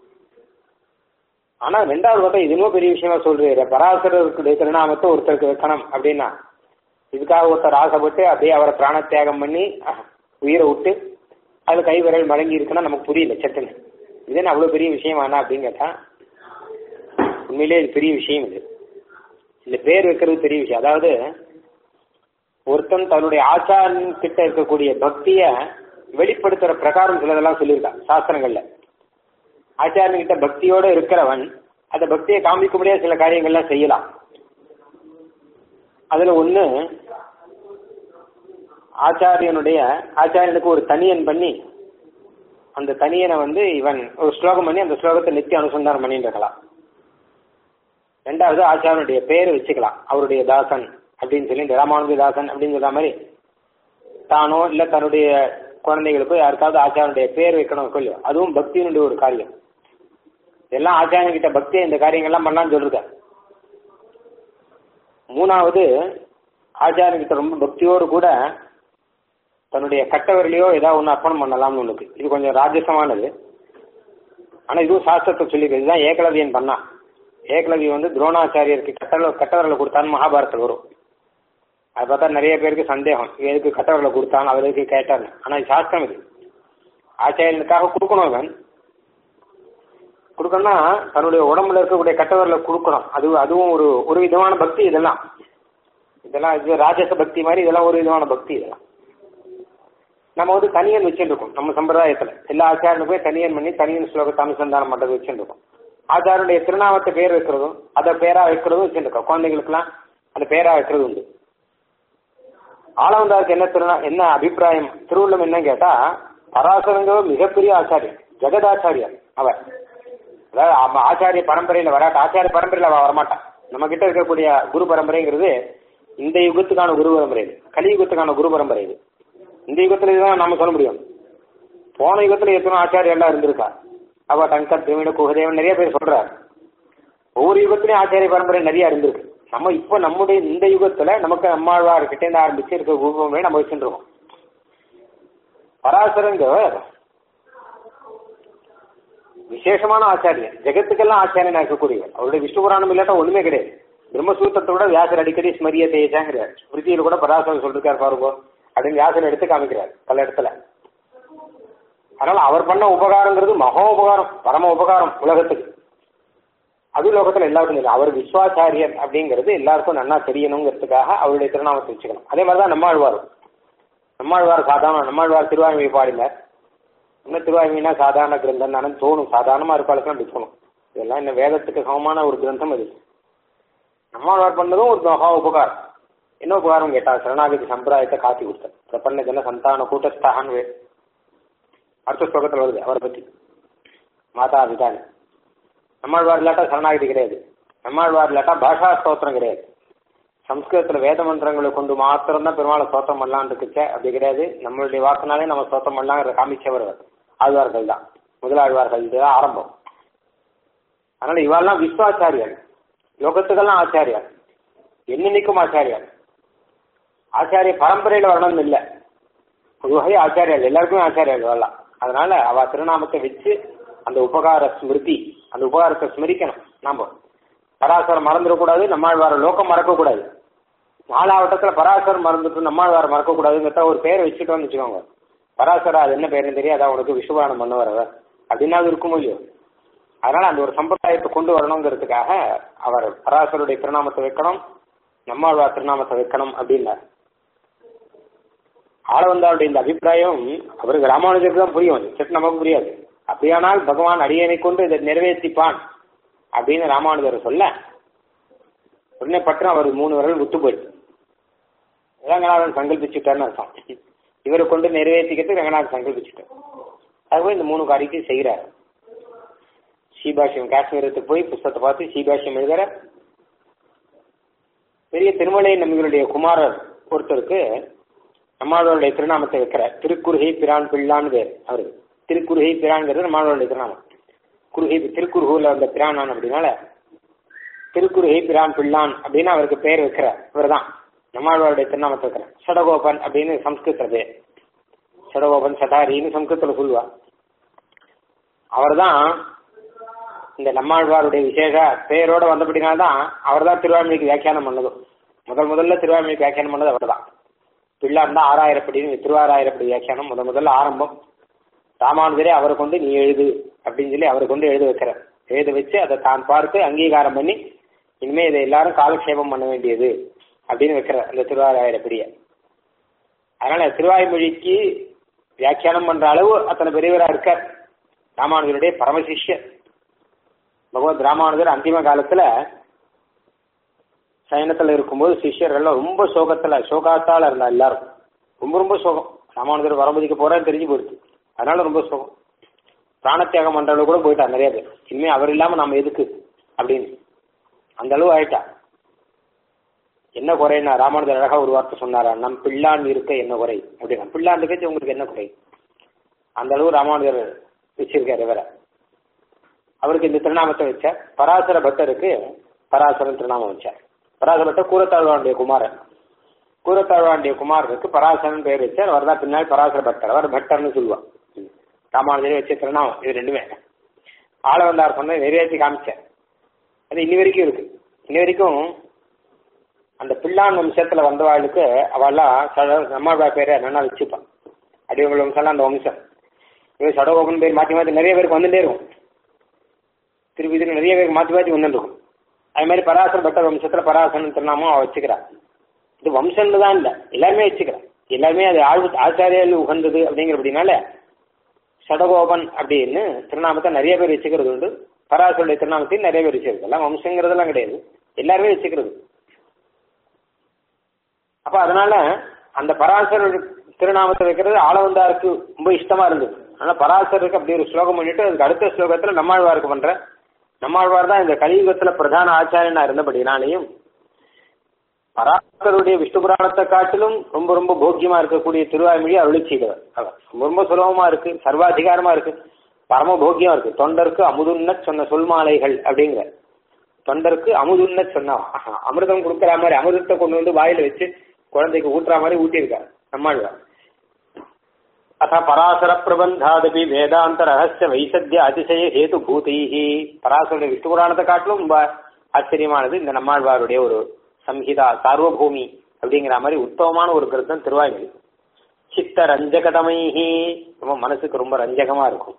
[SPEAKER 1] ஆனா ரெண்டாவது பார்த்தா இது இன்னும் பெரிய விஷயமா சொல்றாரு பராசரருக்குடைய திருநாமத்தை ஒருத்தருக்கு வைக்கணும் அப்படின்னா இதுக்காக ஒருத்தர் ஆசைப்பட்டு அப்படியே அவரை பிராண தியாகம் பண்ணி அஹ், உயிரை விட்டு அது கை விரல் மடங்கி இருக்குன்னா நமக்கு புரியல சட்டுன்னு இது என்ன அவ்வளவு பெரிய விஷயம் ஆனா அப்படின்னு கேட்டா உண்மையிலே இது பெரிய விஷயம் இது இந்த பேர் வைக்கிறது பெரிய விஷயம் அதாவது ஒருத்தன் தன்னுடைய ஆச்சாரன் கிட்ட இருக்கக்கூடிய பக்திய வெளிப்படுத்துற பிரகாரம் சிலதெல்லாம் சொல்லியிருக்கான் சாஸ்திரங்கள்ல ஆச்சாரியன் கிட்ட பக்தியோட இருக்கிறவன் அந்த பக்தியை காமிக்கும்படியா சில காரியங்கள்லாம் செய்யலாம் அதுல ஒண்ணு ஆச்சாரியனுடைய ஆச்சாரியனுக்கு ஒரு தனியன் பண்ணி அந்த தனியனை வந்து இவன் ஒரு ஸ்லோகம் பண்ணி அந்த ஸ்லோகத்தை நித்திய அனுசந்தானம் பண்ணிட்டு இருக்கலாம் ரெண்டாவது ஆச்சாரனுடைய பேர் வச்சுக்கலாம் அவருடைய தாசன் அப்படின்னு சொல்லி இந்த ராமானுஜ தாசன் அப்படின்னு சொல்ற மாதிரி தானோ இல்ல தன்னுடைய குழந்தைகளுக்கோ யாருக்காவது ஆச்சாரனுடைய பேர் வைக்கணும் இல்லையோ அதுவும் பக்தியினுடைய ஒரு காரியம் எல்லாம் ஆச்சாரியன் கிட்ட பக்தியை இந்த காரியங்கள்லாம் பண்ணலாம்னு சொல்லிருக்க மூணாவது ஆச்சாரியன் கிட்ட ரொம்ப பக்தியோடு கூட தன்னுடைய கட்டவரிலையோ ஏதாவது ஒன்று அர்ப்பணம் பண்ணலாம்னு ஒண்ணுக்கு இது கொஞ்சம் ராஜசமானது ஆனா இதுவும் சாஸ்திரத்தை சொல்லியிருக்கு இதுதான் ஏகலவியன் பண்ணான் ஏகலவி வந்து துரோணாச்சாரியருக்கு கட்டவர கட்டவரில் கொடுத்தான்னு மகாபாரத்தில் வரும் அது பார்த்தா நிறைய பேருக்கு சந்தேகம் இவன் எதுக்கு கட்டவரில் கொடுத்தான் அவர் எதுக்கு கேட்டார்னு ஆனா இது சாஸ்திரம் இது ஆச்சாரியனுக்காக கொடுக்கணும் அவன் கொடுக்கணும்னா தன்னுடைய உடம்புல இருக்கக்கூடிய கட்டவரில் கொடுக்கணும் அது அதுவும் ஒரு ஒரு விதமான பக்தி இதெல்லாம் இதெல்லாம் இது ராஜச பக்தி மாதிரி இதெல்லாம் ஒரு விதமான பக்தி இதெல்லாம் நம்ம வந்து தனியன் வச்சுருக்கோம் நம்ம சம்பிரதாயத்துல எல்லா ஆச்சாரனுக்கும் தனியன் பண்ணி தனியன் ஸ்லோகத்தை அனுசந்தானம் பண்றது வச்சுருக்கோம் ஆச்சாரனுடைய திருநாமத்தை பேர் வைக்கிறதும் அதை பேரா வைக்கிறதும் வச்சுருக்கோம் குழந்தைகளுக்கெல்லாம் அந்த பேரா வைக்கிறது உண்டு ஆளவந்தாருக்கு என்ன திருநா என்ன அபிப்பிராயம் திருவுள்ளம் என்ன கேட்டா பராசரங்க மிகப்பெரிய ஆச்சாரியன் ஜெகதாச்சாரியர் அவர் அதாவது அவன் ஆச்சாரிய பரம்பரையில வராட்ட ஆச்சாரிய பரம்பரையில அவன் வரமாட்டான் நம்ம கிட்ட இருக்கக்கூடிய குரு பரம்பரைங்கிறது இந்த யுகத்துக்கான குரு பரம்பரை இது கலியுகத்துக்கான குரு பரம்பரை இது இந்த யுகத்துல இதுதான் நம்ம சொல்ல முடியும் போன யுகத்துல எத்தனை ஆச்சாரியம் எல்லாம் இருந்திருக்கா அவ டங்கர் திரவிட குகதேவன் நிறைய பேர் சொல்றாரு ஒவ்வொரு யுகத்திலயும் ஆச்சாரிய பரம்பரை நிறைய இருந்திருக்கு நம்ம இப்போ நம்முடைய இந்த யுகத்துல நமக்கு நம்மாழ்வார் கிட்ட இருந்து ஆரம்பிச்சு இருக்க குருபரம்பரை நம்ம வச்சுட்டு இருக்கோம் பராசரங்க விசேஷமான ஆச்சாரியன் ஜெகத்துக்கெல்லாம் ஆச்சாரியனா இருக்கக்கூடியவர் அவருடைய விஷ்ணு புராணம் இல்லாட்டா ஒண்ணுமே கிடையாது பிரம்மசூத்திரத்தோட வியாசர் அடிக்கடி ஸ்மரிய தேஜாங்கிறார் ஸ்மிருதியில கூட பராசரன் சொல்லிருக்காரு பாருங்க அப்படின்னு வியாசர் எடுத்து காமிக்கிறார் பல இடத்துல அதனால அவர் பண்ண உபகாரங்கிறது மகா உபகாரம் பரம உபகாரம் உலகத்துக்கு அது லோகத்துல எல்லாருக்கும் தெரியும் அவர் விஸ்வாச்சாரியர் அப்படிங்கிறது எல்லாருக்கும் நன்னா தெரியணுங்கிறதுக்காக அவருடைய திருநாமத்தை வச்சுக்கணும் அதே மாதிரிதான் நம்மாழ்வார் நம்மாழ்வார் சாதாரண நம்மாழ்வார் திருவாய்மொழி பாடினார் இன்னும் திருவாய்மொழினா சாதாரண கிரந்தம் தானே தோணும் சாதாரணமா இருப்பாளுக்கு அப்படி தோணும் இதெல்லாம் இந்த வேதத்துக்கு சமமான ஒரு கிரந்தம் அது நம்மாழ்வார் பண்ணதும் ஒரு மகா உபகாரம் என்ன உபகாரம் கேட்டா சரணாகதி சம்பிரதாயத்தை காட்டி கொடுத்தார் பிரபன்ன ஜன சந்தான கூட்டஸ்தான்னு அடுத்த ஸ்லோகத்தில் வருது அவரை பத்தி மாதா பிதானு நம்மாழ்வார் இல்லாட்டா சரணாகதி கிடையாது நம்மாழ்வார் இல்லாட்டா பாஷா ஸ்தோத்திரம் கிடையாது சம்ஸ்கிருதத்துல வேத மந்திரங்களை கொண்டு மாத்திரம் தான் பெருமாளை ஸ்தோத்திரம் பண்ணலான்னு இருக்குச்சே அப்படி கிடையாது நம்மளுடைய வாக்குனாலே நம்ம ஸ்தோத்திரம் பண்ணலாங்கிற காமிச்சவர் ஆழ்வார்கள் தான் முதலாழ்வார்கள் தான் ஆரம்பம் அதனால இவாள்லாம் விஸ்வாச்சாரியர் யோகத்துக்கெல்லாம் ஆச்சாரியார் என்னன்னைக்கும் ஆச்சாரியார் ஆச்சாரிய பரம்பரையில வரணும்னு இல்லை ஒரு வகை ஆச்சாரியார் எல்லாருக்குமே ஆச்சாரியார் வரலாம் அதனால அவ திருநாமத்தை வச்சு அந்த உபகார ஸ்மிருதி அந்த உபகாரத்தை ஸ்மரிக்கணும் நாம பராசரம் மறந்துடக்கூடாது நம்மாழ்வார லோகம் மறக்கக்கூடாது நாலாவட்டத்துல பராசரம் மறந்துட்டு நம்மாழ்வார மறக்கக்கூடாதுங்கிறத ஒரு பேரை வச்சுட்டோம்னு வச்சுக்கோங்க பராசரா அது என்ன பேருன்னு தெரியும் அதான் உனக்கு விஸ்வபானம் பண்ணுவார் அவர் அப்படின்னாவது இருக்குமோ இல்லையோ அதனால அந்த ஒரு சம்பிரதாயத்தை கொண்டு வரணுங்கிறதுக்காக அவர் பராசருடைய திருநாமத்தை வைக்கணும் நம்மாழ்வார் திருநாமத்தை வைக்கணும் அப்படின்னார் ஆளவந்தாருடைய இந்த அபிப்பிராயம் அவருக்கு ராமானுஜருக்கு தான் புரியும் சற்று நமக்கு புரியாது அப்படியானால் பகவான் அடியனை கொண்டு இதை நிறைவேற்றிப்பான் அப்படின்னு ராமானுஜர் சொல்ல உடனே பட்டம் அவர் மூணு விரல் விட்டு போயிடுச்சு ரங்கநாதன் சங்கல்பிச்சுட்டார்னு அர்த்தம் இவரை கொண்டு நிறைவேற்றிக்கிறது ரங்கநாதன் சங்கல்பிச்சுட்டார் அதுபோய் இந்த மூணு காரியத்தையும் செய்கிறார் ஸ்ரீபாஷ்யம் காஷ்மீரத்துக்கு போய் புஸ்தகத்தை பார்த்து ஸ்ரீபாஷ்யம் எழுதுற பெரிய திருமலை நம்பிகளுடைய குமாரர் ஒருத்தருக்கு நம்மளுடைய திருநாமத்தை வைக்கிறார் திருக்குறுகை பிரான் பிள்ளான்னு பேர் அவரு திருக்குறுகை பிரான்ங்கிறது நம்மளுடைய திருநாமம் குறுகை திருக்குறுகூர்ல வந்த பிரானான் அப்படின்னால திருக்குறுகை பிரான் பிள்ளான் அப்படின்னு அவருக்கு பேர் வைக்கிறார் இவர் தான் நம்மளுடைய திருநாமத்தை வைக்கிறார் சடகோபன் அப்படின்னு சம்ஸ்கிருத பேர் சடகோபன் சடாரின்னு சம்ஸ்கிருத்துல சொல்லுவா அவர் தான் இந்த நம்மாழ்வாருடைய விசேஷ பெயரோட வந்தபடினால்தான் அவர் தான் திருவாழ்மைக்கு வியாக்கியானம் பண்ணதும் முதல் முதல்ல திருவாழ்மைக்கு வியாக்கியானம் பண்ணது அவர் தான் பிள்ளான் தான் ஆறாயிரப்படின்னு திருவாராயிரப்படி வியாக்கியானம் முதல் முதல்ல ஆரம்பம் ராமானுஜரே அவரை கொண்டு நீ எழுது அப்படின்னு சொல்லி அவரை கொண்டு எழுத வைக்கிறார் எழுத வச்சு அதை தான் பார்த்து அங்கீகாரம் பண்ணி இனிமே இதை எல்லாரும் காலக்ஷேபம் பண்ண வேண்டியது அப்படின்னு வைக்கிறார் அந்த திருவாராயிரப்படிய அதனால திருவாய்மொழிக்கு வியாக்கியானம் பண்ற அளவு அத்தனை பெரியவரா இருக்கார் ராமானுஜருடைய பரமசிஷ்யர் பகவத் ராமானுஜர் அந்திம காலத்துல சயனத்துல இருக்கும்போது சிஷ்யர்கள் ரொம்ப சோகத்துல சோகாத்தால இருந்தா எல்லாரும் ரொம்ப ரொம்ப சோகம் ராமானுஜர் வரபதிக்க போறேன்னு தெரிஞ்சு போயிடுச்சு அதனால ரொம்ப சோகம் பிராணத்தியாகம் பண்ற அளவு கூட போயிட்டா நிறைய பேர் இனிமே அவர் இல்லாம நம்ம எதுக்கு அப்படின்னு அந்த அளவு ஆயிட்டா என்ன குறைன்னா ராமானுஜர் அழகா ஒரு வார்த்தை சொன்னாரா நம் பிள்ளான் இருக்க என்ன குறை அப்படின்னா பிள்ளான் இருக்கச்சு உங்களுக்கு என்ன குறை அந்த அளவு ராமானுஜர் வச்சிருக்காரு வேற அவருக்கு இந்த திருநாமத்தை வச்சார் பராசர பட்டருக்கு பராசரன் திருநாமம் வச்சார் பராசர பட்டர் கூரத்தாழ்வாண்டிய குமாரன் கூரத்தாழ்வாண்டிய குமாரருக்கு பராசரன் பேர் வச்சார் அவர் தான் பின்னால் பராசர பட்டர் அவர் பட்டர்னு சொல்லுவார் ராமானுஜரே வச்ச திருநாமம் இது ரெண்டுமே ஆள வந்தார் சொன்ன நிறைவேற்றி காமிச்சார் அது இன்னி வரைக்கும் இருக்கு இன்னி வரைக்கும் அந்த பிள்ளான் வம்சத்துல வந்தவாளுக்கு அவெல்லாம் நம்மளோட பேரை என்னன்னா வச்சுப்பான் அடிவங்கள் வம்சம்லாம் அந்த வம்சம் இவர் சடகோபன் பேர் மாற்றி மாற்றி நிறைய பேருக்கு வந்துட்டே இருக்கும் திருப்பதியில் நிறைய பேருக்கு மாற்றி மாற்றி வந்துட்டு இருக்கும் அது மாதிரி பராசர பட்ட வம்சத்துல பராசரன் திருநாமம் அவ வச்சுக்கிறா இது வம்சம்னு தான் இல்லை எல்லாருமே வச்சுக்கிறா எல்லாருமே அது ஆழ்வு ஆச்சாரியால் உகந்தது அப்படிங்கிற அப்படின்னால சடகோபன் அப்படின்னு திருநாமத்தை நிறைய பேர் வச்சுக்கிறது உண்டு பராசருடைய திருநாமத்தையும் நிறைய பேர் வச்சுக்கிறது எல்லாம் வம்சங்கிறதெல்லாம் கிடையாது எல்லாருமே வச்சுக்கிறது அப்ப அதனால அந்த பராசரர் திருநாமத்தை வைக்கிறது ஆளவந்தாருக்கு ரொம்ப இஷ்டமா இருந்தது அதனால பராசருக்கு அப்படி ஒரு ஸ்லோகம் பண்ணிட்டு அதுக்கு அடுத்த ஸ்லோகத்துல நம்மாழ்வாருக்கு பண்ற நம்மாழ்வார் தான் இந்த கலியுகத்துல பிரதான ஆச்சாரியனா இருந்தபடினாலையும் பராசருடைய விஷ்ணு புராணத்தை காட்டிலும் ரொம்ப ரொம்ப போக்கியமா இருக்கக்கூடிய திருவாய்மொழி அருளி செய்தவர் அவர் ரொம்ப ரொம்ப சுலபமா இருக்கு சர்வாதிகாரமா இருக்கு பரம போக்கியமா இருக்கு தொண்டருக்கு அமுதுன்ன சொன்ன சொல்மாலைகள் அப்படிங்கிற தொண்டருக்கு அமுதுன்ன சொன்னா அமிர்தம் கொடுக்குற மாதிரி அமிர்தத்தை கொண்டு வந்து வாயில வச்சு குழந்தைக்கு ஊட்டுற மாதிரி ஊட்டியிருக்காரு நம்மாழ்வார் அத்த பராசர பிரபந்தாதபி வேதாந்த ரகசிய வைசத்திய அதிசய ஹேது பூதைஹி பராசருடைய விஷ்ணு புராணத்தை காட்டிலும் ரொம்ப ஆச்சரியமானது இந்த நம்மாழ்வாருடைய ஒரு சம்ஹிதா சார்வபூமி அப்படிங்கிற மாதிரி உத்தமமான ஒரு கருத்தம் திருவாய்மொழி சித்த ரஞ்சகதமைஹி ரொம்ப மனசுக்கு ரொம்ப ரஞ்சகமா இருக்கும்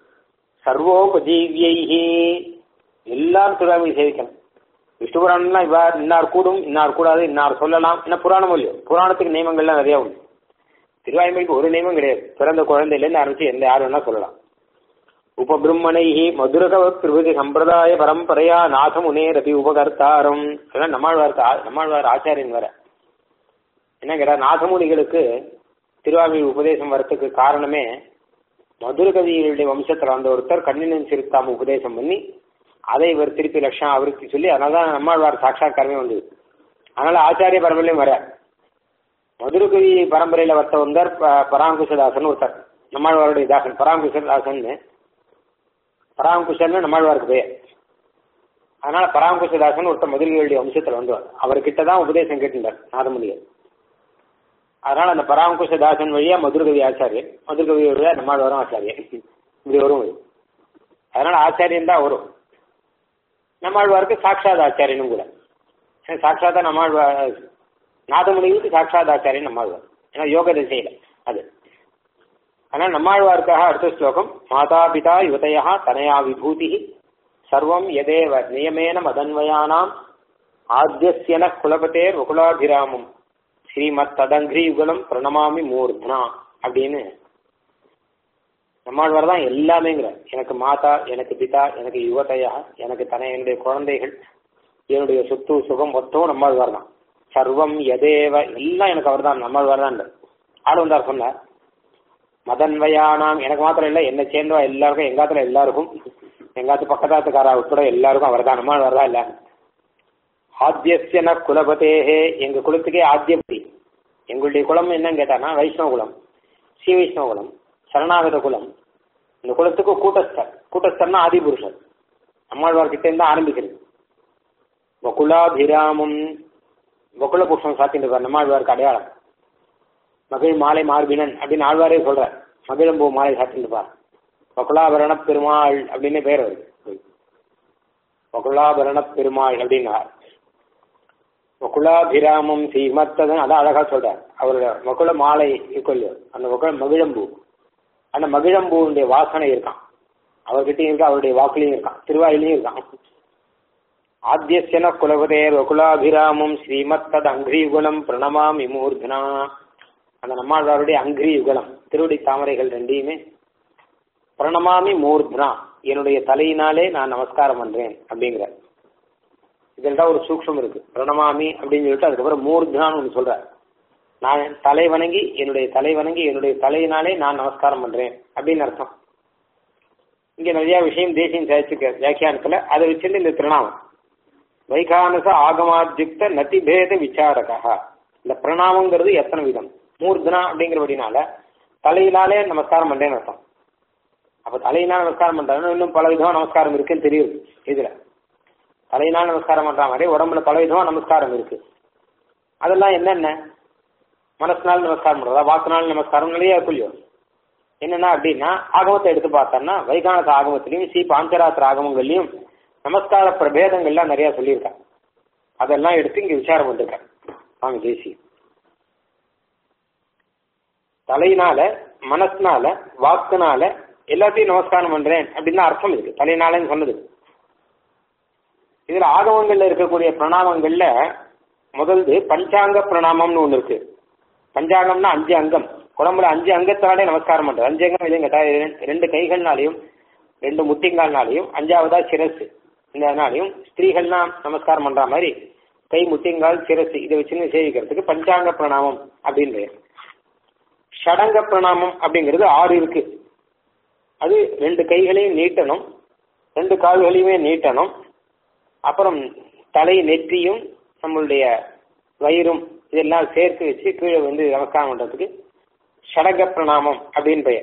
[SPEAKER 1] சர்வோபஜீவியைஹி எல்லாரும் திருவாய்மொழி சேவிக்கணும் விஷ்ணு புராணம்லாம் இவ்வாறு இன்னார் கூடும் இன்னார் கூடாது இன்னார் சொல்லலாம் என்ன புராணம் இல்லையோ புராணத்துக்கு நியமங்கள்லாம் நிறைய உண்டு திருவாய்மொழிக்கு ஒரு நியமம் கிடையாது பிறந்த குழந்தையிலேருந்து ஆரம்பிச்சு எந்த யார் வேணா சொல்லலாம் உபபிரம்மணைஹி மதுரகவ பிரபுதி சம்பிரதாய பரம்பரையா நாதமுனே ரபி உபகர்த்தாரம் அதெல்லாம் நம்மாழ்வார் நம்மாழ்வார் ஆச்சாரியன் வர என்ன கேட்டா நாதமுனிகளுக்கு திருவாமி உபதேசம் வரத்துக்கு காரணமே மதுர கவிகளுடைய வம்சத்தில் வந்த ஒருத்தர் கண்ணினன் சிறுத்தாம உபதேசம் பண்ணி அதை இவர் திருப்பி லட்சம் அவருக்கு சொல்லி அதனாலதான் நம்மாழ்வார் சாட்சாத்காரமே வந்தது அதனால ஆச்சாரிய பரம்பரையிலும் வர மதுரகவி பரம்பரையில வர்த்த வந்தார் பராங்குஷதாசன் ஒருத்தர் நம்மாழ்வாருடைய தாசன் பராங்குஷதாசன் பராங்குஷன் நம்மாழ்வாருக்கு பேர் அதனால பராங்குஷதாசன் ஒருத்தர் மதுரகவியுடைய வம்சத்தில் வந்தவர் அவர்கிட்ட தான் உபதேசம் கேட்டுட்டார் நாதமுனியர் அதனால அந்த பராங்குஷதாசன் வழியா மதுரகவி ஆச்சாரியர் மதுரகவி வழியா நம்மாழ்வாரும் ஆச்சாரியர் இப்படி வரும் அதனால ஆச்சாரியன் தான் வரும் நம்மாழ்வாருக்கு சாட்சாத் ஆச்சாரியனும் கூட சாட்சாத்தா நம்மாழ்வார் நாதமுனிவுக்கு சாட்சாத் ஆச்சாரியன் நம்மாழ்வார் ஏன்னா யோக திசையில அது ஆனால் நம்மாழ்வாருக்காக அடுத்த ஸ்லோகம் மாதா பிதா யுவதையா தனயா விபூதி சர்வம் எதேவ நியமேன மதன்வயானாம் ஆத்தியசியன குலபதேர் வகுலாபிராமம் ஸ்ரீமத் ததங்கிரி யுகலம் பிரணமாமி மூர்த்னா அப்படின்னு நம்மாழ்வார் தான் எல்லாமேங்கிறார் எனக்கு மாதா எனக்கு பிதா எனக்கு யுவதையா எனக்கு தன என்னுடைய குழந்தைகள் என்னுடைய சொத்து சுகம் மொத்தம் நம்மாழ்வார் தான் சர்வம் எதேவ எல்லாம் எனக்கு அவர் தான் நம்மாழ்வார் தான் ஆள் வந்தார் சொன்னார் மதன்வயானாம் எனக்கு மாத்திரம் இல்லை என்னை சேர்ந்தவா எல்லாருக்கும் எங்காத்துல எல்லாருக்கும் எங்காத்து பக்கத்தாத்துக்காரா உட்பட எல்லாருக்கும் அவர் தான் நம்மாழ்வார் தான் எல்லாரும் ஆத்தியசன குலபதேகே எங்க குலத்துக்கே ஆத்தியபதி எங்களுடைய குலம் என்னன்னு கேட்டானா வைஷ்ணவ குலம் ஸ்ரீ வைஷ்ணவ குலம் சரணாகத குலம் இந்த குலத்துக்கு கூட்டஸ்தர் கூட்டஸ்தர்னா ஆதிபுருஷர் அம்மாழ்வார் கிட்ட இருந்து ஆரம்பிக்கிறது வகுலாபிராமம் வகுல புருஷம் சாத்திட்டு நம்மாழ்வாருக்கு அடையாளம் மகிழ் மாலை மார்பினன் அப்படின்னு ஆழ்வாரே சொல்றார் மகிழம்பூ மாலை சாத்திட்டு பார் வகுலாபரண பெருமாள் அப்படின்னு பேர் வருது வகுலாபரண பெருமாள் அப்படின்னார் வகுலாபிராமம் சீமத்ததன் அதான் அழகா சொல்றார் அவரோட வகுல மாலை இருக்கொல்லையோ அந்த வகுல மகிழம்பூ அந்த மகிழம்பூனுடைய வாசனை இருக்கான் அவர்கிட்டயும் இருக்கா அவருடைய வாக்குலையும் இருக்கான் திருவாயிலையும் இருக்கான் ஆத்தியசன குலபதேர் வகுலாபிராமம் ஸ்ரீமத் தத் அங்கிரி யுகலம் பிரணமாமி மூர்தனா அந்த நம்மாழ்வாருடைய அங்கிரி யுகலம் திருவடி தாமரைகள் ரெண்டையுமே பிரணமாமி மூர்தனா என்னுடைய தலையினாலே நான் நமஸ்காரம் பண்றேன் அப்படிங்கிற இதில் தான் ஒரு சூக்ஷம் இருக்கு பிரணமாமி அப்படின்னு சொல்லிட்டு அதுக்கப்புறம் மூர்தனான்னு ஒன்று சொல்றார் நான் தலை வணங்கி என்னுடைய தலை வணங்கி என்னுடைய தலையினாலே நான் நமஸ்காரம் பண்றேன் அப்படின்னு அர்த்தம் இங்க நிறைய விஷயம் தேசியம் சாதிச்சிருக்க வியாக்கியானத்துல அதை வச்சுட்டு இந்த திருநாமம் வைகானச ஆகமாத்யுக்த நதிபேத விசாரகா இந்த பிரணாமங்கிறது எத்தனை விதம் மூர்தனா அப்படிங்கிறபடினால தலையினாலே நமஸ்காரம் பண்றேன்னு அர்த்தம் அப்ப தலையினால் நமஸ்காரம் பண்றாங்கன்னா இன்னும் பல விதமா நமஸ்காரம் இருக்குன்னு தெரியுது இதுல தலையினால் நமஸ்காரம் பண்ற மாதிரி உடம்புல பல விதமா நமஸ்காரம் இருக்கு அதெல்லாம் என்னென்ன மனசுனால நமஸ்காரம் பண்றதா வாக்குனால நமஸ்காரம் நிறைய இருக்குல்லையோ என்னன்னா அப்படின்னா ஆகமத்தை எடுத்து பார்த்தோம்னா வைகானச ஆகமத்திலையும் ஸ்ரீ பாஞ்சராத்திர ஆகமங்கள்லையும் நமஸ்கார பிரபேதங்கள்லாம் நிறைய சொல்லியிருக்காங்க அதெல்லாம் எடுத்து இங்க விசாரம் பண்ணிருக்கேன் சுவாமி தேசி தலையினால மனசுனால வாக்குனால எல்லாத்தையும் நமஸ்காரம் பண்றேன் அப்படின்னு அர்த்தம் இருக்கு தலையினாலன்னு சொன்னது இதுல ஆகமங்கள்ல இருக்கக்கூடிய பிரணாமங்கள்ல முதல்து பஞ்சாங்க பிரணாமம்னு ஒண்ணு இருக்கு பஞ்சாங்கம்னா அஞ்சு அங்கம் உடம்புல அஞ்சு அங்கத்தாலே நமஸ்காரம் பண்றது அஞ்சு அங்கம் எதுவும் கேட்டா ரெண்டு கைகள்னாலையும் ரெண்டு முட்டிங்கால்னாலையும் அஞ்சாவதா சிரசு இதனாலையும் ஸ்திரீகள்லாம் நமஸ்காரம் பண்ற மாதிரி கை முட்டிங்கால் சிரசு இதை வச்சுன்னு சேவிக்கிறதுக்கு பஞ்சாங்க பிரணாமம் அப்படின்னு பெயர் ஷடங்க பிரணாமம் அப்படிங்கிறது ஆறு இருக்கு அது ரெண்டு கைகளையும் நீட்டணும் ரெண்டு கால்களையுமே நீட்டணும் அப்புறம் தலை நெற்றியும் நம்மளுடைய வயிறும் இதெல்லாம் சேர்த்து வச்சு கீழே வந்து நமஸ்காரம் பண்றதுக்கு ஷடக பிரணாமம் அப்படின்னு பெயர்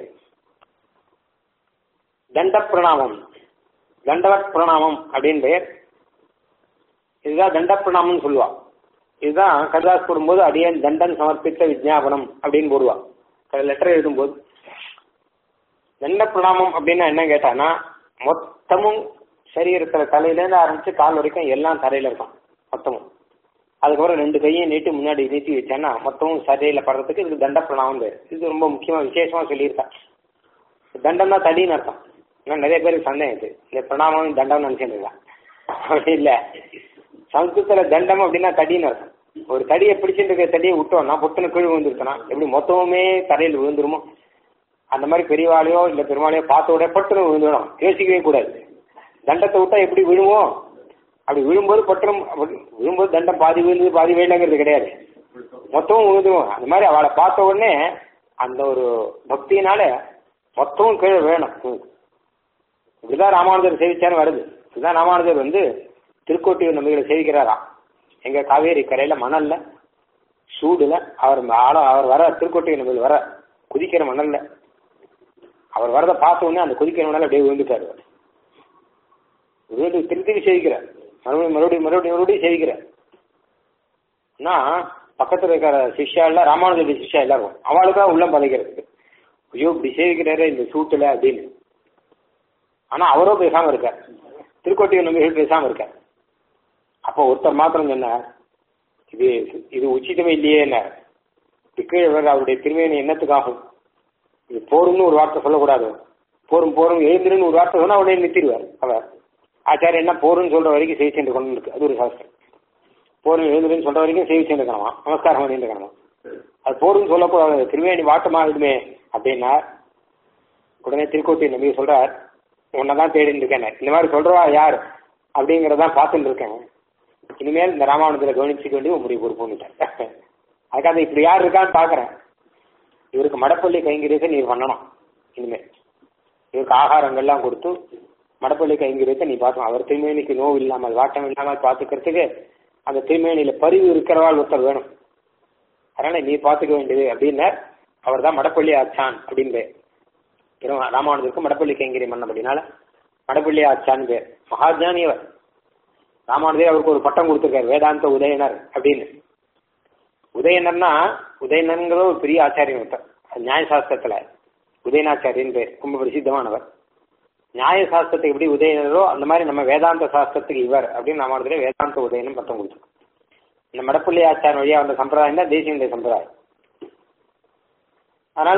[SPEAKER 1] தண்ட பிரணாமம் தண்டவத் பிரணாமம் அப்படின்னு பெயர் இதுதான் தண்ட பிரணாமம்னு சொல்லுவா இதுதான் கடிதாஸ் போடும்போது அடியே தண்டன் சமர்ப்பித்த விஜாபனம் அப்படின்னு போடுவா லெட்டர் எழுதும்போது தண்ட பிரணாமம் அப்படின்னா என்ன கேட்டானா மொத்தமும் சரீரத்துல தலையிலேருந்து ஆரம்பிச்சு கால் வரைக்கும் எல்லாம் தரையில இருக்கும் மொத்தமும் அதுக்கப்புறம் ரெண்டு கையும் நீட்டி முன்னாடி நீட்டி வச்சேன்னா மொத்தமும் சரையில படுறதுக்கு இது தண்ட பிரணாமம் பேர் இது ரொம்ப முக்கியமா விசேஷமா சொல்லியிருக்கா தண்டம் தான் தடின்னு அர்த்தம் ஏன்னா நிறைய பேருக்கு சந்தேகம் இது இந்த பிரணாமம் தண்டம் நினைச்சிருக்கா அப்படி இல்ல சமஸ்கிருத்துல தண்டம் அப்படின்னா தடின்னு அர்த்தம் ஒரு தடியை பிடிச்சிட்டு இருக்க தடியை விட்டோம்னா பொட்டுன்னு கீழ் விழுந்துருக்கனா எப்படி மொத்தமுமே தரையில் விழுந்துருமோ அந்த மாதிரி பெரியவாளையோ இல்ல பெருமாளையோ பார்த்த உடனே பட்டுன்னு விழுந்துடும் யோசிக்கவே கூடாது தண்டத்தை விட்டா எப்படி விழுவோம் அப்படி விழும்போது பட்டம் விழும்போது தண்டம் பாதி விழுந்து பாதி வேலைங்கிறது கிடையாது மொத்தமும் விழுந்துருவோம் அந்த மாதிரி அவளை பார்த்த உடனே அந்த ஒரு பக்தியினால மொத்தமும் கீழே வேணும் இப்படிதான் ராமானுஜர் சேவிச்சாரு வருது இதுதான் ராமானுஜர் வந்து திருக்கோட்டியூர் நம்பிகளை சேவிக்கிறாராம் எங்க காவேரி கரையில மணல்ல சூடுல அவர் ஆள அவர் வர திருக்கோட்டியூர் நம்பிகள் வர குதிக்கிற மணல்ல அவர் வரத பார்த்த உடனே அந்த குதிக்கிற மணல் அப்படியே விழுந்துட்டாரு விழுந்து திருத்தி சேவிக்கிறார் மறுபடியும் மறுபடியும் மறுபடியும் மறுபடியும் சேவிக்கிறார் பக்கத்துல இருக்கிற சிஷ்யா எல்லாம் ராமானுஜர் சிஷ்யா எல்லாரும் அவளுக்காக உள்ளம் பதைக்கிறதுக்கு ஐயோ இப்படி சேவிக்கிறாரு இந்த சூட்டுல அப்படின்னு ஆனா அவரோ பேசாம இருக்கார் திருக்கோட்டியூர் நம்பிகள் பேசாம இருக்கார் அப்போ ஒருத்தர் மாத்திரம் சொன்னார் இது இது உச்சிதமே இல்லையே என்ன கீழே வேற அவருடைய திருமேனி என்னத்துக்காகும் இது போரும்னு ஒரு வார்த்தை சொல்லக்கூடாது போரும் போரும் எழுந்திருன்னு ஒரு வார்த்தை சொன்னா உடனே நிறுத்திடுவார் அவர் ஆச்சாரம் என்ன போருன்னு சொல்ற வரைக்கும் சேவிச்சுட்டு கொண்டு இருக்கு அது ஒரு சாஸ்திரம் போரும் எழுந்திருன்னு சொல்ற வரைக்கும் சேவிச்சுட்டு இருக்கணுமா நமஸ்காரம் பண்ணிட்டு இருக்கணுமா அது போருன்னு சொல்லக்கூடாது திருவேணி வாட்டமாகிடுமே அப்படின்னா உடனே திருக்கோட்டி நம்பி சொல்றார் உன்னதான் தேடிட்டு இருக்கேன் இந்த மாதிரி சொல்றவா யார் அப்படிங்கறதான் பார்த்துட்டு இருக்கேன் இனிமேல் இந்த ராமானுஜரை கவனிச்சுக்க வேண்டிய முடிவு பொறுப்புன்னுட்டேன் அதுக்காக இப்படி யார் இருக்கான்னு பாக்குறேன் இவருக்கு மடப்பள்ளி கைங்கரியத்தை நீ பண்ணணும் இனிமேல் இவருக்கு ஆகாரங்கள்லாம் கொடுத்து மடப்பள்ளி கைங்கரியத்தை நீ பார்க்கணும் அவர் திருமேனிக்கு நோவு இல்லாமல் வாட்டம் இல்லாமல் பார்த்துக்கிறதுக்கு அந்த திருமேனியில பரிவு இருக்கிறவாள் ஒருத்தர் வேணும் அதனால நீ பார்த்துக்க வேண்டியது அப்படின்னார் அவர் தான் மடப்பள்ளி ஆச்சான் அப்படின்னு பேர் திரு- ராமானுஜருக்கு மடப்பள்ளி கைங்கரியம் பண்ணபடினால மடப்பள்ளி ஆச்சான் பேர் மகாஜானி அவர் ராமானுஜர் அவருக்கு ஒரு பட்டம் கொடுத்துருக்காரு வேதாந்த உதயனர் அப்படின்னு உதயனர்னா உதயனருங்கிற ஒரு பெரிய ஆச்சாரியன் ஒருத்தர் அது நியாயசாஸ்திரத்துல உதயனாச்சாரியன் பேர் ரொம்ப பிரசித்தமானவர் நியாயசாஸ்திரத்துக்கு எப்படி உதயனரோ அந்த மாதிரி நம்ம வேதாந்த சாஸ்திரத்துக்கு இவர் அப்படின்னு ராமானுஜரே வேதாந்த உதயனும் பட்டம் கொடுத்துருக்கோம் இந்த மடப்பள்ளி ஆச்சாரம் வழியா வந்த சம்பிரதாயம் தான் தேசியனுடைய சம்பிரதாயம் அதனால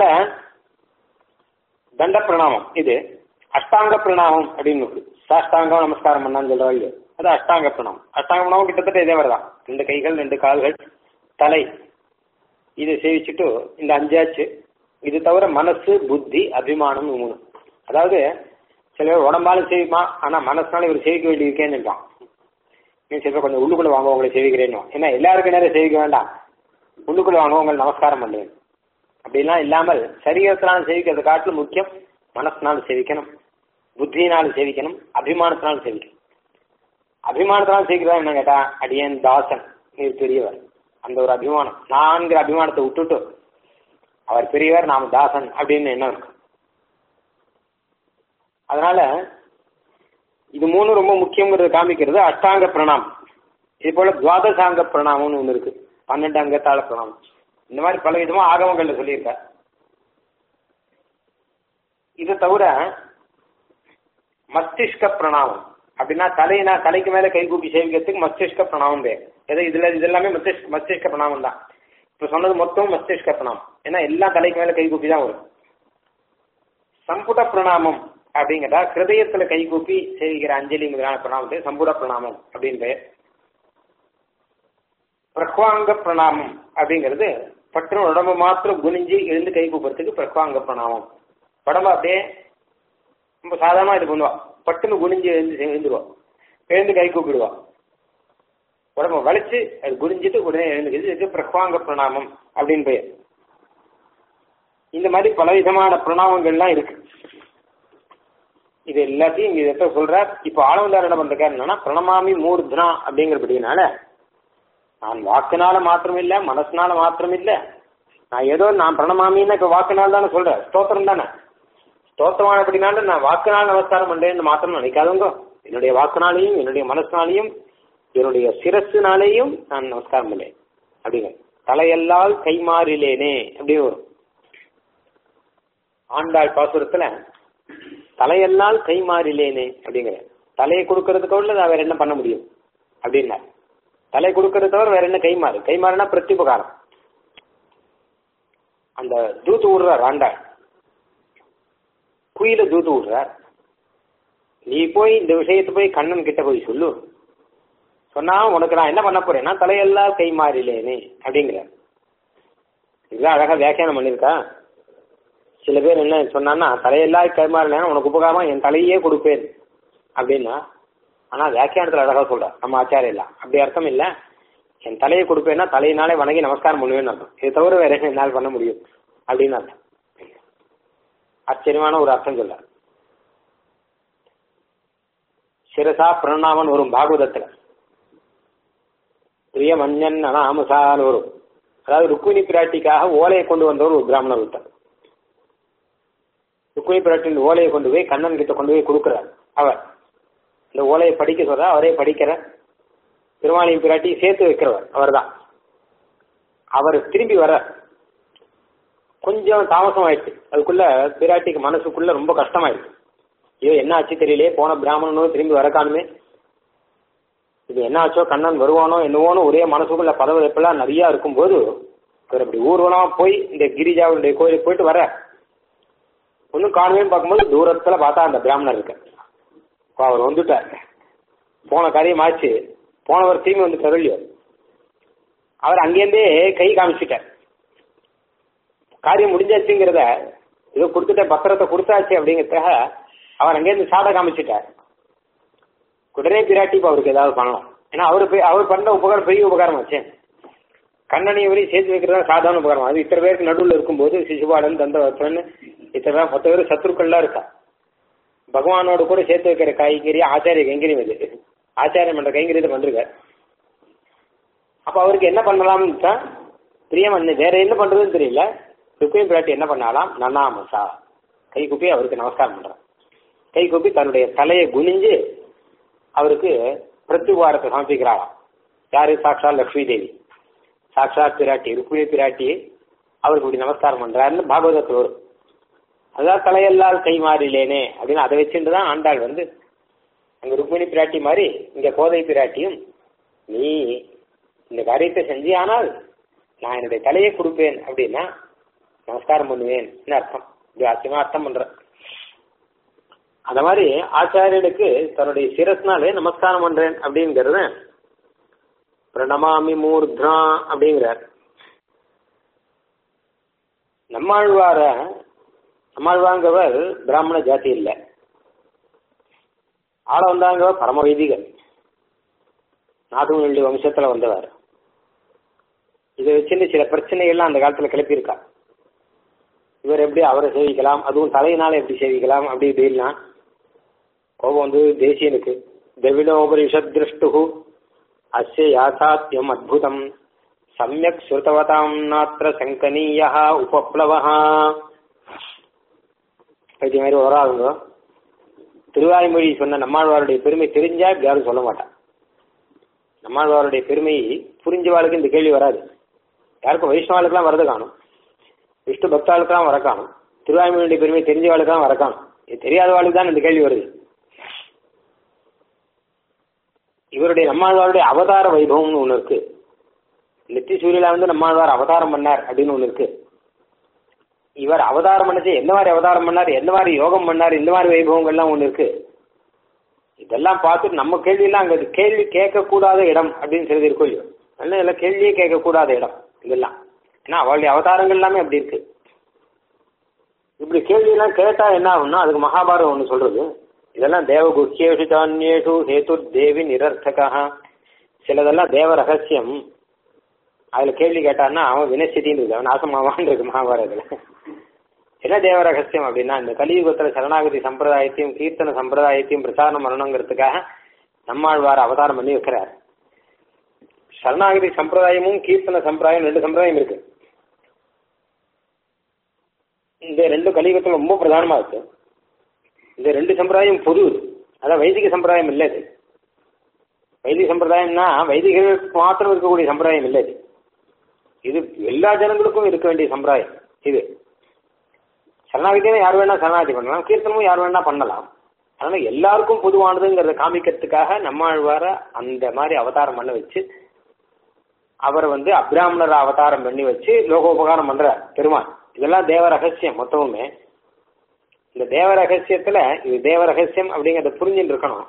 [SPEAKER 1] தண்ட பிரணாமம் இது அஷ்டாங்க பிரணாமம் அப்படின்னு இருக்கு சாஷ்டாங்கம் நமஸ்காரம் பண்ணான்னு சொல்ற வழி அது அஷ்டாங்க பிரணாமம் அஷ்டாங்க பிரணாமம் கிட்டத்தட்ட இதே மாதிரி தான் ரெண்டு கைகள் ரெண்டு கால்கள் தலை இது சேவிச்சுட்டு இந்த அஞ்சாச்சு இது தவிர மனசு புத்தி அபிமானம் மூணு அதாவது சில பேர் உடம்பாலும் சேவிப்பான் ஆனா மனசுனால இவர் சேவிக்க வேண்டியிருக்கேன்னு இருப்பான் நீ சில பேர் கொஞ்சம் உள்ளுக்குள்ள வாங்க உங்களை சேவிக்கிறேன்னு ஏன்னா எல்லாருக்கும் நேரம் சேவிக்க வேண்டாம் உள்ளுக்குள்ள வாங்க உங்களை நமஸ்காரம் பண்ணுவேன் அப்படிலாம் இல்லாமல் சரீரத்தினால சேவிக்கிறது காட்டிலும் முக்கியம் மனசினால சேவிக்கணும் புத்தியினால சேவிக்கணும் அபிமானத்தினால சேவிக்கணும் அபிமானத்தினால சேவிக்கிறதா என்ன கேட்டா அடியன் தாசன் நீர் பெரியவர் அந்த ஒரு அபிமானம் நான்கிற அபிமானத்தை விட்டுட்டு அவர் பெரியவர் நாம் தாசன் அப்படின்னு என்ன இருக்கு அதனால இது மூணு ரொம்ப முக்கியங்கிறது காமிக்கிறது அஷ்டாங்க பிரணாமம் இது போல துவாதசாங்க பிரணாமம்னு ஒன்று இருக்கு பன்னெண்டு அங்கத்தால பிரணாமம் இந்த மாதிரி பல விதமா ஆகமங்கள்ல சொல்லியிருக்கார் இது தவிர மஸ்திஷ்க பிரணாமம் அப்படின்னா தலைனா தலைக்கு மேல கை கூப்பி சேவிக்கிறதுக்கு மஸ்திஷ்க பிரணாமம் பேர் எது இதுல இது எல்லாமே மஸ்திஷ்க மஸ்திஷ்க பிரணாமம் தான் இப்ப சொன்னது மொத்தம் மஸ்திஷ்க பிரணாமம் ஏன்னா எல்லாம் தலைக்கு மேல கை கூப்பி தான் வரும் சம்புட பிரணாமம் அப்படிங்கிறதா ஹிருதயத்துல கை கூப்பி சேவிக்கிற அஞ்சலி முதலான பிரணாமத்தை சம்புட பிரணாமம் அப்படின்னு பேர் பிரக்வாங்க பிரணாமம் அப்படிங்கிறது பட்டு உடம்பு மாத்திரம் குனிஞ்சு எழுந்து கை கூப்புறதுக்கு பிரக்வாங்க பிரணாமம் உடம்பு அப்படியே ரொம்ப சாதாரணமா இது பண்ணுவா பட்டுன்னு குனிஞ்சு எழுந்து எழுந்துருவா எழுந்து கை கூப்பிடுவா உடம்ப வளைச்சு அது குனிஞ்சிட்டு உடனே எழுந்துக்கிறது இதுக்கு பிரக்வாங்க பிரணாமம் அப்படின்னு பெயர் இந்த மாதிரி பலவிதமான பிரணாமங்கள்லாம் இருக்கு இது எல்லாத்தையும் இங்க இதை சொல்றார் இப்போ ஆளவந்தார் என்ன பண்றாரு என்னன்னா பிரணமாமி மூர்தனா அப்படிங்கிறபடினால நான் வாக்குனால மாத்திரம் இல்ல மனசுனால மாத்திரம் இல்ல நான் ஏதோ நான் பிரணமாமின்னு இப்ப வாக்குனால தானே சொல்றேன் ஸ்தோத்திரம் தானே ஸ்தோத்திரமான அப்படினால நான் வாக்குனால நமஸ்காரம் பண்றேன்னு மாத்திரம் நினைக்காதவங்க என்னுடைய வாக்குனாலையும் என்னுடைய மனசுனாலையும் என்னுடைய சிரசுனாலேயும் நான் நமஸ்காரம் பண்ணேன் அப்படிங்க தலையெல்லால் கைமாறிலேனே அப்படின்னு வரும் ஆண்டாள் பாசுரத்துல தலையெல்லாம் கைமாறிலேனே அப்படிங்கிற தலையை கொடுக்கறதுக்கு உள்ள நான் வேற என்ன பண்ண முடியும் அப்படின்னா தலை கொடுக்கறத தவிர வேற என்ன கைமாறு கைமாறுனா பிரத்யுபகாரம் அந்த தூத்து விடுறார் ஆண்டாள் குயில தூத்து விடுறார் நீ போய் இந்த விஷயத்தை போய் கண்ணன் கிட்ட போய் சொல்லு சொன்னா உனக்கு நான் என்ன பண்ண போறேன்னா தலையெல்லாம் கை மாறிலேனே அப்படிங்கிற இதெல்லாம் அழகா வியாக்கியானம் பண்ணிருக்கா சில பேர் என்ன சொன்னான்னா தலையெல்லாம் கை மாறலன்னா உனக்கு உபகாரமா என் தலையே கொடுப்பேன் அப்படின்னா ஆனா வியாக்கியானத்துல அழகா சொல்ற நம்ம ஆச்சாரம் இல்ல அப்படி அர்த்தம் இல்ல என் தலையை கொடுப்பேன்னா தலையினாலே வணங்கி நமஸ்காரம் பண்ணுவேன்னு அர்த்தம் இதை தவிர வேற என்ன என்னால் பண்ண முடியும் அப்படின்னு அர்த்தம் ஆச்சரியமான ஒரு அர்த்தம் சொல்ல சிரசா பிரணாமன் வரும் பாகவதத்துல பிரிய மஞ்சன் அனாமசான்னு வரும் அதாவது ருக்மிணி பிராட்டிக்காக ஓலையை கொண்டு வந்தவர் ஒரு பிராமணர் ஒருத்தர் ருக்மிணி பிராட்டின் ஓலையை கொண்டு போய் கண்ணன் கிட்ட கொண்டு போய் கொடுக்கிறார் அவர் இந்த ஓலையை படிக்க சொல்ற அவரே படிக்கிற திருமாலியின் பிராட்டி சேர்த்து வைக்கிறவர் அவர்தான் அவர் திரும்பி வர கொஞ்சம் தாமசம் ஆயிடுச்சு அதுக்குள்ள பிராட்டிக்கு மனசுக்குள்ள ரொம்ப கஷ்டமாயிடுச்சு ஐயோ என்ன ஆச்சு தெரியலையே போன பிராமணனும் திரும்பி வர காணுமே இது என்ன ஆச்சோ கண்ணன் வருவானோ என்னவோனோ ஒரே மனசுக்குள்ள பதவியெல்லாம் நிறைய இருக்கும்போது இவர் அப்படி ஊர்வலமா போய் இந்த கிரிஜாவுடைய கோயிலுக்கு போயிட்டு வர ஒன்றும் காணுமேன்னு பார்க்கும்போது தூரத்துல பார்த்தா அந்த பிராமணர் இருக்க அப்ப அவர் வந்துட்டார் போன காரியம் ஆச்சு போனவர் திரும்பி வந்து இல்லையோ அவர் அங்கேருந்தே கை காமிச்சிட்டார் காரியம் முடிஞ்சாச்சுங்கிறத ஏதோ கொடுத்துட்ட பத்திரத்தை கொடுத்தாச்சு அப்படிங்கிறதுக்காக அவர் அங்கேருந்து சாட காமிச்சிட்டார் உடனே பிராட்டி இப்போ அவருக்கு ஏதாவது பண்ணலாம் ஏன்னா அவர் அவர் பண்ண உபகாரம் பெரிய உபகாரம் ஆச்சு கண்ணனை வரையும் சேர்த்து வைக்கிறதா சாதாரண உபகாரம் அது இத்தனை பேருக்கு நடுவில் இருக்கும்போது சிசுபாடன் தந்தவத்தன் இத்தனை பேர் பத்து பேர் சத்ருக்கள்லாம் இருக்கா பகவானோட கூட சேர்த்து வைக்கிற காய்கறி ஆச்சாரிய கைங்கரியம் இது ஆச்சாரியம் பண்ற கைங்கரியத்தை பண்றார் அப்ப அவருக்கு என்ன பண்ணலாம்னு தான் பிரியமன் வேற என்ன பண்றதுன்னு தெரியல ருக்மி பிராட்டி என்ன பண்ணாலாம் நன்னாமசா கை குப்பி அவருக்கு நமஸ்காரம் பண்றான் கை குப்பி தன்னுடைய தலையை குனிஞ்சு அவருக்கு பிரத்யுபாரத்தை சமர்ப்பிக்கிறாளாம் யாரு சாட்சா லக்ஷ்மி தேவி சாட்சாத் பிராட்டி ருக்மிணி பிராட்டி அவருக்கு இப்படி நமஸ்காரம் பண்றாருன்னு பாகவதத்தில் வரும் அதான் தலையெல்லால் கை மாறிலேனே அப்படின்னு அதை வச்சுட்டு தான் ஆண்டாள் வந்து அங்க ருக்மிணி பிராட்டி மாதிரி இங்க கோதை பிராட்டியும் நீ இந்த காரியத்தை செஞ்சியானால் நான் என்னுடைய தலையை கொடுப்பேன் அப்படின்னா நமஸ்காரம் பண்ணுவேன் அர்த்தம் இது ஆச்சரியமா அர்த்தம் பண்றேன் அந்த மாதிரி ஆச்சாரியனுக்கு தன்னுடைய சிரஸ்னாலே நமஸ்காரம் பண்றேன் அப்படிங்கிறத பிரணமாமி மூர்த்ரா அப்படிங்கிறார் நம்மாழ்வார நம்மாழ்வாங்கவர் பிராமண ஜாதி இல்லை ஆள வந்தாங்க பரம வைதிகர் நாதமுனி வம்சத்துல வந்தவர் இதை வச்சுட்டு சில பிரச்சனைகள்லாம் அந்த காலத்துல கிளப்பியிருக்கா இவர் எப்படி அவரை சேவிக்கலாம் அதுவும் தலையினால எப்படி சேவிக்கலாம் அப்படி இப்படிலாம் கோபம் வந்து தேசியனுக்கு திரவிடோபரிஷத் திருஷ்டு அஸ்ய யாத்தாத்யம் அத்புதம் சமயக் ஸ்ருதவதாம் நாத்திர சங்கனீயா உபப்ளவா இது மாதிரி வராதுங்க திருவாய்மொழி சொன்ன நம்மாழ்வாருடைய பெருமை தெரிஞ்சா யாரும் சொல்ல மாட்டான் நம்மாழ்வாருடைய பெருமை புரிஞ்சவாளுக்கு இந்த கேள்வி வராது யாருக்கும் வைஷ்ணவாளுக்கெல்லாம் வரது காணும் விஷ்ணு பக்தாளுக்கெல்லாம் வர காணும் திருவாய்மொழியுடைய பெருமை தெரிஞ்சவாளுக்கெல்லாம் வர காணும் இது தெரியாதவாளுக்கு தான் இந்த கேள்வி வருது இவருடைய நம்மாழ்வாருடைய அவதார வைபவம்னு ஒன்று இருக்கு நெத்தி சூரியலா வந்து நம்மாழ்வார் அவதாரம் பண்ணார் அப்படின்னு ஒன்று இருக்கு இவர் அவதாரம் பண்ணச்சு எந்த மாதிரி அவதாரம் பண்ணார் எந்த மாதிரி யோகம் பண்ணார் இந்த மாதிரி வைபவங்கள்லாம் ஒன்று இருக்கு இதெல்லாம் பார்த்துட்டு நம்ம கேள்வியெல்லாம் அங்கே கேள்வி கேட்கக்கூடாத இடம் அப்படின்னு சொல்லி இருக்கும் இல்லையோ அதனால இதெல்லாம் கேள்வியே கேட்கக்கூடாத இடம் இதெல்லாம் ஏன்னா அவளுடைய அவதாரங்கள் எல்லாமே அப்படி இருக்கு இப்படி கேள்வியெல்லாம் கேட்டா என்ன ஆகும்னா அதுக்கு மகாபாரதம் ஒன்று சொல்றது இதெல்லாம் தேவ குஹ்யேஷு சான்யேஷு ஹேத்து தேவி நிரர்த்தகா சிலதெல்லாம் தேவ ரகசியம் அதுல கேள்வி கேட்டான்னா அவன் வினசிட்டின்னு இருக்கு அவன் நாசமாவான் இருக்கு மகாபாரதத்துல என்ன தேவ ரகசியம் அப்படின்னா இந்த கலியுகத்துல சரணாகதி சம்பிரதாயத்தையும் கீர்த்தன சம்பிரதாயத்தையும் பிரச்சாரம் பண்ணணுங்கிறதுக்காக நம்மாழ்வார் அவதாரம் பண்ணி வைக்கிறார் சரணாகதி சம்பிரதாயமும் கீர்த்தன சம்பிரதாயம் ரெண்டு சம்பிரதாயம் இருக்கு இந்த ரெண்டு கலியுகத்துல ரொம்ப பிரதானமா இருக்கு இந்த ரெண்டு சம்பிரதாயம் பொது அதான் வைதிக சம்பிரதாயம் இல்லை இது வைதிக சம்பிரதாயம்னா வைதிகர்களுக்கு மாத்திரம் இருக்கக்கூடிய சம்பிரதாயம் இல்லை இது இது எல்லா ஜனங்களுக்கும் இருக்க வேண்டிய சம்பிரதாயம் இது சரணாகதியும் யார் வேணா சரணாகதி பண்ணலாம் கீர்த்தனமும் யார் வேணா பண்ணலாம் அதனால எல்லாருக்கும் பொதுவானதுங்கிறத காமிக்கிறதுக்காக நம்மாழ்வார அந்த மாதிரி அவதாரம் பண்ண வச்சு அவர் வந்து அப்ராமணர் அவதாரம் பண்ணி வச்சு லோகோபகாரம் பண்ற பெருமாள் இதெல்லாம் தேவ ரகசியம் மொத்தமுமே இந்த தேவ ரகசியத்துல இது தேவ ரகசியம் அப்படிங்கறத புரிஞ்சுட்டு இருக்கணும்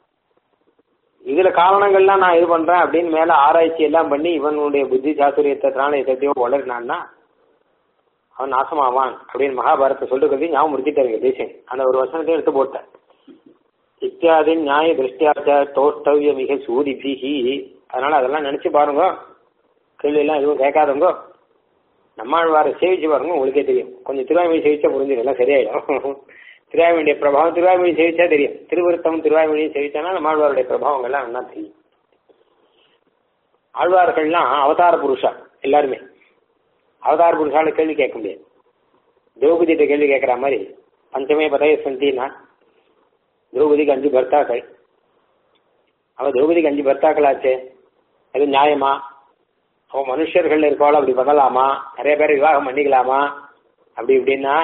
[SPEAKER 1] இதுல காரணங்கள்லாம் நான் இது பண்றேன் அப்படின்னு மேல ஆராய்ச்சி எல்லாம் பண்ணி இவனுடைய புத்தி சாத்துரியத்தினால எதையோ வளர்னான்னா அவன் நாசமாவான் அப்படின்னு மகாபாரத்தை சொல்றது ஞாபகம் முடிச்சுட்டாருங்க தேசியம் அந்த ஒரு வசனத்தையும் எடுத்து போட்டேன் இத்தியாதி நியாய திருஷ்டியாச்ச தோஷ்டவிய மிக சூரிபிகி அதனால அதெல்லாம் நினைச்சு பாருங்க கேள்வி எல்லாம் எதுவும் கேட்காதவங்க நம்மாழ்வாரை சேவிச்சு பாருங்க உங்களுக்கே தெரியும் கொஞ்சம் திருவாய்மொழி சேவிச்சா புரிஞ்சிடும் எல்லாம் சரியாயிடும் திருவாய்மொழிய பிரபாவம் திருவாய்மொழி சேவிச்சா தெரியும் திருவிருத்தம் திருவாய்மொழியும் சேவிச்சானா நம்மாழ்வாருடைய பிரபாவங்கள்லாம் என்ன தெரியும் ஆழ்வார்கள்லாம் அவதார புருஷா எல்லாருமே அவதார புருஷால கேள்வி கேட்க முடியாது திரௌபதிட்ட கேள்வி கேட்குற மாதிரி பஞ்சமே பதய சந்தினா திரௌபதிக்கு அஞ்சு பர்த்தாக்கள் அவ திரௌபதிக்கு அஞ்சு பர்த்தாக்களாச்சே அது நியாயமா அவன் மனுஷர்கள் இருக்கவாள் அப்படி பண்ணலாமா நிறைய பேர் விவாகம் பண்ணிக்கலாமா அப்படி இப்படின்னா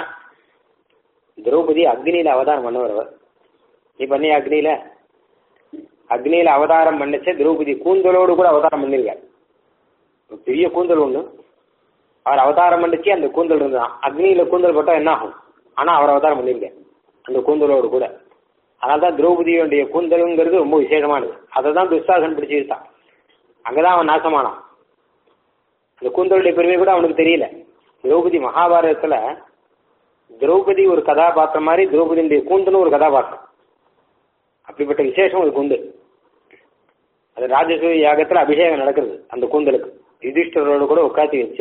[SPEAKER 1] திரௌபதி அக்னியில அவதாரம் பண்ணவர் அவர் நீ பண்ணி அக்னியில அக்னியில அவதாரம் பண்ணச்ச திரௌபதி கூந்தலோடு கூட அவதாரம் பண்ணிருக்கார் ஒரு பெரிய கூந்தல் ஒண்ணு அவர் அவதாரம் பண்ணிச்சு அந்த கூந்தல் இருந்தான் அக்னியில கூந்தல் போட்டா என்ன ஆகும் ஆனா அவர் அவதாரம் பண்ணிருக்கார் அந்த கூந்தலோடு கூட அதனால்தான் திரௌபதியுடைய கூந்தலுங்கிறது ரொம்ப விசேஷமானது அதை தான் துஸ்தாசன் பிடிச்சிருந்தான் அங்கதான் அவன் நாசமானான் அந்த கூந்தலுடைய பெருமை கூட அவனுக்கு தெரியல திரௌபதி மகாபாரதத்துல திரௌபதி ஒரு கதாபாத்திரம் மாதிரி திரௌபதியுடைய கூந்தலும் ஒரு கதாபாத்திரம் அப்படிப்பட்ட விசேஷம் ஒரு கூண்டு அது ராஜசூய யாகத்துல அபிஷேகம் நடக்கிறது அந்த கூந்தலுக்கு யுதிஷ்டரோடு கூட உட்காத்தி வச்சு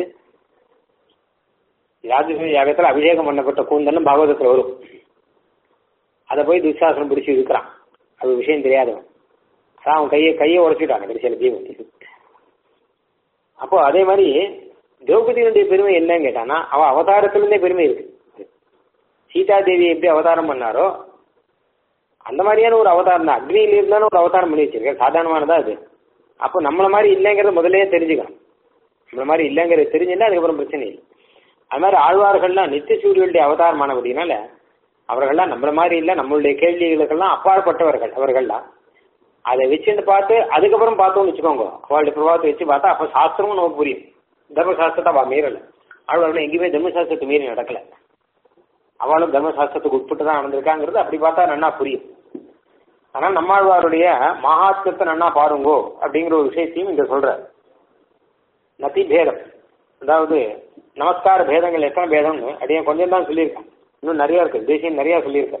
[SPEAKER 1] ராஜசூய யாகத்துல அபிஷேகம் பண்ணப்பட்ட கூந்தலும் பாகவதத்துல வரும் அதை போய் துசாசனம் பிடிச்சி இருக்கிறான் அது விஷயம் தெரியாதவன் அதான் அவன் கையை கையை உடச்சிட்டான் கடைசியில் பீமன் அப்போ அதே மாதிரி திரௌபதியினுடைய பெருமை என்னன்னு கேட்டானா அவ அவதாரத்திலிருந்தே பெருமை இருக்கு சீதா தேவி எப்படி அவதாரம் பண்ணாரோ அந்த மாதிரியான ஒரு அவதாரம் தான் அக்னியில இருந்தாலும் ஒரு அவதாரம் பண்ணி வச்சிருக்கேன் சாதாரணமானதா அது அப்போ நம்மள மாதிரி இல்லைங்கிறத முதல்லயே தெரிஞ்சுக்கணும் நம்மள மாதிரி இல்லைங்கிறத தெரிஞ்சுன்னா அதுக்கப்புறம் பிரச்சனை இல்லை அது மாதிரி ஆழ்வார்கள்லாம் நித்திய சூரியனுடைய அவதாரமானபடினால அவர்கள்லாம் நம்மள மாதிரி இல்லை நம்மளுடைய கேள்விகளுக்கெல்லாம் அப்பாற்பட்டவர்கள் அவர்கள்லாம் அதை வச்சுட்டு பார்த்து அதுக்கப்புறம் பார்த்தோம்னு வச்சுக்கோங்க அவளுடைய பிரபாவத்தை வச்சு பார்த்தா அப்போ சாஸ்திரமும் நமக்கு புரியும் தர்மசாஸ்திரத்தை அவள் மீறல ஆழ்வார்கள் எங்கேயுமே தர்மசாஸ்திரத்தை மீறி நடக்கல அவளும் தர்மசாஸ்திரத்துக்கு உட்பட்டு தான் நடந்திருக்காங்கிறது அப்படி பார்த்தா நன்னா புரியும் ஆனால் நம்மாழ்வாருடைய மகாத்மத்தை நன்னா பாருங்கோ அப்படிங்கிற ஒரு விஷயத்தையும் இங்க சொல்ற நதி பேதம் அதாவது நமஸ்கார பேதங்கள் எத்தனை பேதம்னு அப்படியே கொஞ்சம் தான் சொல்லியிருக்கேன் இன்னும் நிறைய இருக்கு தேசியம் நிறைய சொல்லியிருக்கேன்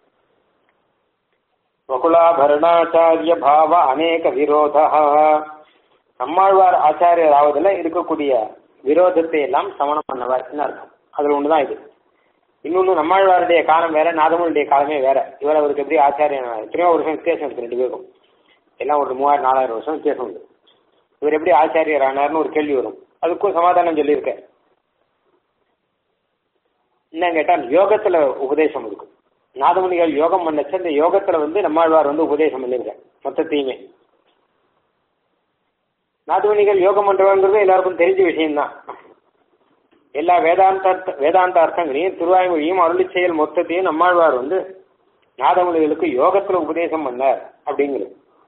[SPEAKER 1] வகுலாபரணாச்சாரிய பாவ அநேக விரோத நம்மாழ்வார் ஆச்சாரியர் ஆவதில் இருக்கக்கூடிய விரோதத்தை எல்லாம் சமணம் பண்ணவர்னு அர்த்தம் அதுல ஒண்ணுதான் இது இன்னொன்னு நம்மாழ்வாருடைய காலம் வேற நாதமுடைய காலமே வேற இவர் அவருக்கு எப்படி ஆச்சாரியன் எத்தனையோ வருஷம் வித்தியாசம் இருக்கு ரெண்டு பேருக்கும் எல்லாம் ஒரு மூவாயிரம் நாலாயிரம் வருஷம் வித்தியாசம் உண்டு இவர் எப்படி ஆச்சாரியர் ஆனார்னு ஒரு கேள்வி வரும் அதுக்கும் சமாதானம் சொல்லியிருக்கேன் என்ன கேட்டா யோகத்துல உபதேசம் இருக்கு நாதமுனிகள் யோகம் பண்ணச்சு அந்த யோகத்துல வந்து நம்மாழ்வார் வந்து உபதேசம் பண்ணிருக்கார் மொத்தத்தையுமே நாதமுனிகள் யோகம் பண்றவங்கிறது எல்லாருக்கும் தெரிஞ்ச விஷயம்தான் எல்லா வேதாந்த வேதாந்த அர்த்தங்களையும் திருவாய்மொழியும் அருளி செயல் மொத்தத்தையும் நம்மாழ்வார் வந்து நாதமுனிகளுக்கு யோகத்துல உபதேசம் பண்ணார் அப்படிங்கிறது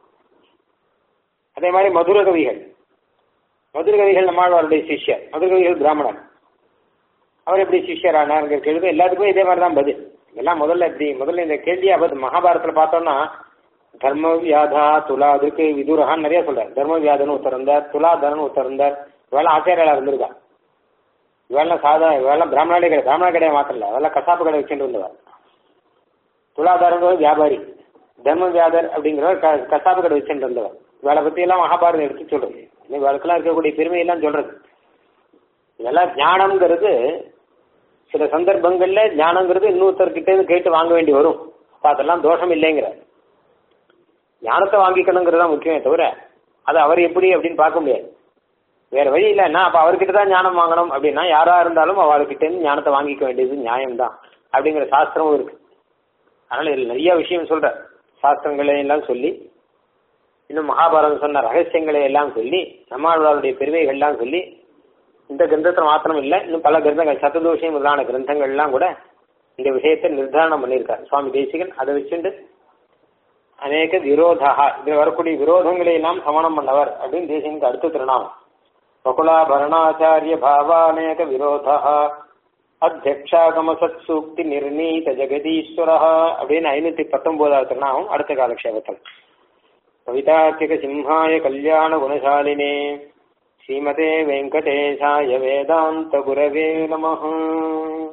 [SPEAKER 1] அதே மாதிரி மதுர கவிகள் மதுர கவிகள் நம்மாழ்வாருடைய சிஷ்யர் மதுர கவிகள் பிராமணன் அவர் எப்படி சிஷ்யர் ஆனாருங்கிற கேள்வி எல்லாத்துக்குமே இதே மாதிரி தான் பதில் எல்லாம் முதல்ல எப்படி முதல்ல இந்த கேள்வி அப்ப மகாபாரதத்துல பார்த்தோம்னா தர்ம வியாதா துலா அதுக்கு விதுரகான்னு நிறைய சொல்றாரு தர்ம வியாதன்னு ஒருத்தர் இருந்தார் துலாதரன் ஒருத்தர் இருந்தார் இவெல்லாம் ஆச்சாரியாளா இருந்திருக்கா இவெல்லாம் சாதா இவெல்லாம் பிராமணாலே கிடையாது பிராமண கடையை மாத்திரல அதெல்லாம் கசாப்பு கடை வச்சுட்டு இருந்தவர் துலாதாரங்கிறது வியாபாரி தர்ம வியாதர் அப்படிங்கிறவர் கசாப்பு கடை வச்சுட்டு இருந்தவர் இவளை பத்தி எல்லாம் மகாபாரதம் எடுத்து சொல்றது இவளுக்கெல்லாம் இருக்கக்கூடிய பெருமையெல்லாம் சொல்றது இதெல்லாம் ஞானம்ங்கிறது சில சந்தர்ப்பங்கள்ல ஞானங்கிறது இன்னொருத்தர்கிட்ட இருந்து கேட்டு வாங்க வேண்டி வரும் அப்ப அதெல்லாம் தோஷம் இல்லைங்கிற ஞானத்தை வாங்கிக்கணுங்கிறது தான் முக்கியமே தவிர அது அவர் எப்படி அப்படின்னு பார்க்க முடியாது வேற வழி இல்லைன்னா அப்ப அவர்கிட்ட தான் ஞானம் வாங்கணும் அப்படின்னா யாரா இருந்தாலும் அவர்கிட்ட இருந்து ஞானத்தை வாங்கிக்க வேண்டியது நியாயம்தான் அப்படிங்கிற சாஸ்திரமும் இருக்கு அதனால இதுல நிறைய விஷயம் சொல்ற சாஸ்திரங்களை எல்லாம் சொல்லி இன்னும் மகாபாரதம் சொன்ன ரகசியங்களை எல்லாம் சொல்லி நம்மாழ்வாருடைய பெருமைகள்லாம் சொல்லி இந்த கிரந்தத்தில் மாத்திரம் இல்லை இன்னும் பல கிரந்தங்கள் சத்ததோஷம் முதலான கிரந்தங்கள்லாம் கூட இந்த விஷயத்தை நிர்தாரணம் பண்ணியிருக்கார் சுவாமி தேசிகன் அதை வச்சுட்டு அநேக விரோதா இதில் வரக்கூடிய விரோதங்களை எல்லாம் சமணம் பண்ணவர் அப்படின்னு தேசிகனுக்கு அடுத்த திருநாமம் பகுலாபரணாச்சாரிய பாவானேக விரோத அத்தியக்ஷாகம சத் சூக்தி நிர்ணீத ஜெகதீஸ்வர அப்படின்னு ஐநூத்தி பத்தொன்பதாவது திருநாமம் அடுத்த காலக்ஷேபத்தில் கவிதார்த்திக சிம்ஹாய கல்யாண குணசாலினே ஸ்ரீமதே வெங்கடேஷாய வேதாந்த குரவே நமः